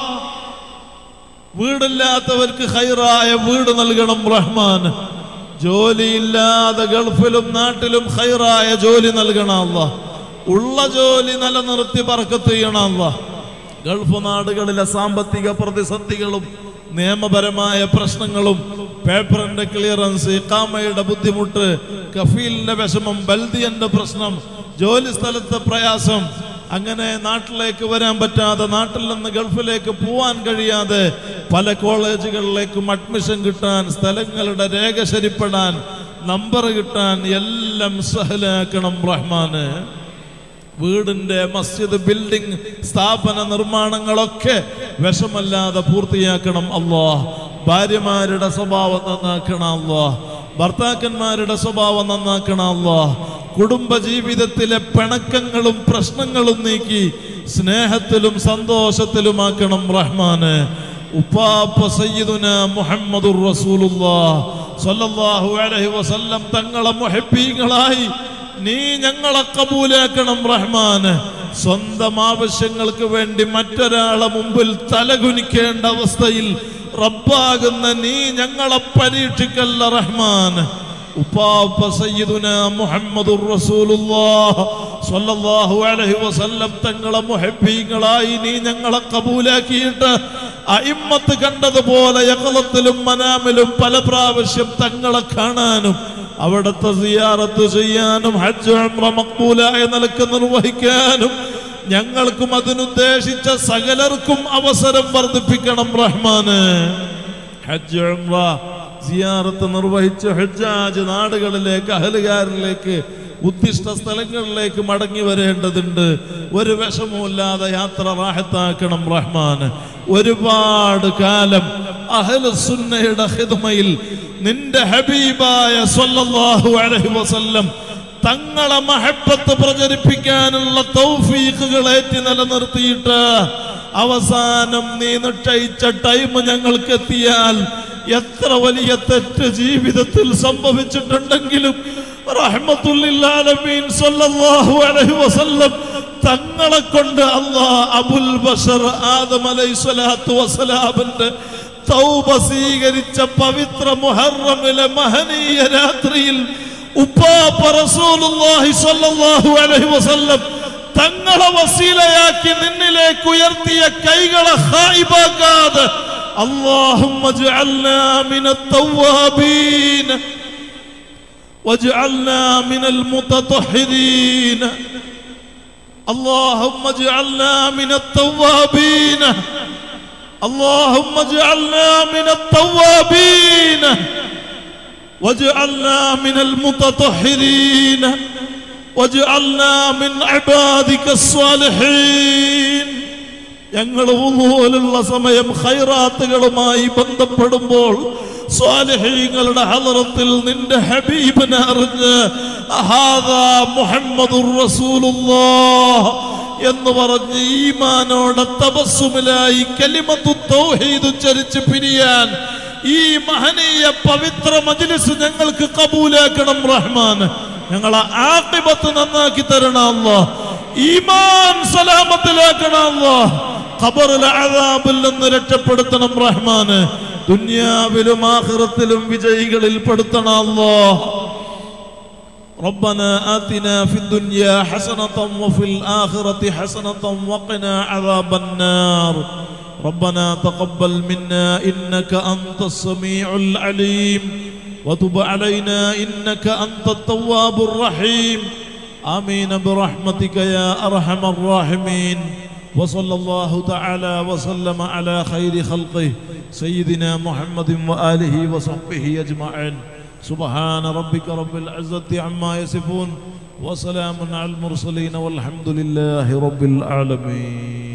വീടില്ലാത്തവർക്ക് ഹൈറായ വീട് നൽകണം റഹ്മാൻ ജോലിയില്ലാതെ ഗൾഫിലും നാട്ടിലും ഹൈറായ ജോലി നൽകണം അല്ല ഉള്ള ജോലി നിലനിർത്തി പറക്കത്ത് ചെയ്യണം അല്ല ഗൾഫ് നാടുകളിലെ സാമ്പത്തിക പ്രതിസന്ധികളും നിയമപരമായ പ്രശ്നങ്ങളും പേപ്പറിന്റെ ക്ലിയറൻസ് ഇക്കാമയുടെ ബുദ്ധിമുട്ട് കഫീലിന്റെ വിഷമം ബൽദിയന്റെ പ്രശ്നം ജോലി സ്ഥലത്തെ പ്രയാസം അങ്ങനെ നാട്ടിലേക്ക് വരാൻ പറ്റാതെ നാട്ടിൽ നിന്ന് ഗൾഫിലേക്ക് പോവാൻ കഴിയാതെ പല കോളേജുകളിലേക്കും അഡ്മിഷൻ കിട്ടാൻ സ്ഥലങ്ങളുടെ രേഖ ശരിപ്പെടാൻ നമ്പർ കിട്ടാൻ എല്ലാം സഹലാക്കണം റഹ്മാന് വീടിന്റെ മസ്ജിദ് ബിൽഡിംഗ് സ്ഥാപന നിർമ്മാണങ്ങളൊക്കെ വിഷമല്ലാതെ പൂർത്തിയാക്കണം അല്ലാ ഭാര്യമാരുടെ സ്വഭാവം നന്നാക്കണം അല്ലാ ഭർത്താക്കന്മാരുടെ സ്വഭാവം നന്നാക്കണം അല്ലാ കുടുംബ ജീവിതത്തിലെ പിണക്കങ്ങളും പ്രശ്നങ്ങളും നീക്കി സ്നേഹത്തിലും സന്തോഷത്തിലുമാക്കണം റഹ്മാന് ഉപ്പാപ്പ സയ്യിദുന മുഹമ്മദുർ റസൂലുള്ളാഹ് സ്വല്ലല്ലാഹു അലൈഹി വസല്ലം തങ്ങളെ മുഹബ്ബീങ്ങളായി നീ ഞങ്ങളെ കബൂലാക്കണം റഹ്മാന് സ്വന്തം ആവശ്യങ്ങൾക്ക് വേണ്ടി മറ്റൊരാളെ മുമ്പിൽ തലകുനിക്കേണ്ട അവസ്ഥയിൽ റബ്ബാകുന്ന നീ ഞങ്ങളെ പരീക്ഷിക്കല്ല റഹ്മാൻ ഉപ്പാപ്പ സയ്യിദുന മുഹമ്മദുർ റസൂലുള്ളാഹ് സ്വല്ലല്ലാഹു അലൈഹി വസല്ലം തങ്ങളെ മുഹബ്ബീങ്ങളായി നീ ഞങ്ങളെ കബൂലാക്കിയിട്ട് അയിമ്മത്ത് കണ്ടതുപോലെ യകളത്തിലും മനാമിലും പല പ്രാവശ്യം തങ്ങളെ കാണാനും അവിടുത്തെ സിയാറത്ത് ചെയ്യാനും ഹജ്ജ് ഉംറ മക്ബൂലായ നിലക്ക് നിർവഹിക്കാനും ഞങ്ങൾക്കും അതിനുദ്ദേശിച്ച സകലർക്കും അവസരം വർദ്ധിപ്പിക്കണം റഹ്മാന് ഹജ്ജ് ഉംറ സിയാറത്ത് നിർവഹിച്ച് ഹജ്ജാജ് നാടുകളിലേക്ക് അഹലുകാരിലേക്ക് ഉദ്ദിഷ്ട സ്ഥലങ്ങളിലേക്ക് മടങ്ങി വരേണ്ടതുണ്ട് ഒരു വിഷമവുമില്ലാതെ യാത്ര റാഹത്താക്കണം റഹ്മാന് ഒരുപാട് കാലം അഹലുസുന്നയുടെ ഹിദ്മയിൽ നിന്റെ ഹബീബായ സ്വല്ലല്ലാഹു അലൈഹി വസല്ലം തങ്ങളെ മഹബത്ത് പ്രചരിപ്പിക്കാനുള്ള തൗഫീഖുകൾ ഏറ്റി നിലനിർത്തിയിട്ട് അവസാനം നീ നിശ്ചയിച്ച ടൈം ഞങ്ങൾക്ക് എത്തിയാൽ എത്ര വലിയ തെറ്റ് ജീവിതത്തിൽ സംഭവിച്ചിട്ടുണ്ടെങ്കിലും റഹ്മത്തുല്ലാലമീൻ സല്ലല്ലാഹു അലൈഹി വസല്ലം തങ്ങളെ കൊണ്ട് അള്ളാഹ് അബുൽ ബഷർ ആദം അലൈഹി സ്വലാത്തു വസ്സലാമിന്റെ തൗബ സ്വീകരിച്ച പവിത്ര മുഹറമിലെ മഹനീയ രാത്രിയിൽ ഉപ്പാപ്പ റസൂലുള്ളാഹി സ്വല്ലല്ലാഹു അലൈഹി വസല്ലം തങ്ങളെ വസീലയാക്കി നിന്നിലേക്ക് ഉയർത്തിയ കൈകളെ ഹായിബാക്കാതെ اللهم اجعلنا من التوابين واجعلنا من المتطهرين اللهم اجعلنا من التوابين اللهم اجعلنا من التوابين واجعلنا من المتطهرين واجعلنا من عبادك الصالحين ഞങ്ങൾ പോലുള്ള സമയം ഖൈറാത്തുകളുമായി ബന്ധപ്പെടുമ്പോൾ സ്വാലിഹീങ്ങളുടെ ഹലറത്തിൽ നിന്റെ ഹബീബിനെ അറിഞ്ഞ് അഹാദാ മുഹമ്മദുർ റസൂലുള്ളാഹ് എന്ന് പറഞ്ഞ് ഈമാനോടെ തപസ്സുമിലായി കലിമത്തു തൗഹീദ് ഉച്ചരിച്ച് പിരിയാൻ ഈ മഹനീയ പവിത്ര മജ്ലിസ് ഞങ്ങൾക്ക് കബൂലാക്കണം റഹ്മാൻ ഞങ്ങളെ ആഖിബത്ത് നന്നാക്കി തരണം അല്ലാ ഈമാൻ സലാമത്തിലാക്കണം അല്ലാ ഖബറിലെ അദാബിൽ നിന്ന് രക്ഷപ്പെടുത്തണം റഹ്മാന് ദുനിയാവിലും ആഖിറത്തിലും വിജയികളിൽ പെടുത്തണം അല്ലാ ربنا آتنا في الدنيا حسنة وفي الآخرة حسنة وقنا عذاب النار ربنا تقبل منا إنك أنت السميع العليم وتب علينا إنك أنت التواب الرحيم آمين برحمتك يا أرحم الراحمين وصلى الله تعالى وسلم على خير خلقه سيدنا محمد وآله وصحبه أجمعين سبحان ربك رب العزة عما يصفون وسلام على المرسلين والحمد لله رب العالمين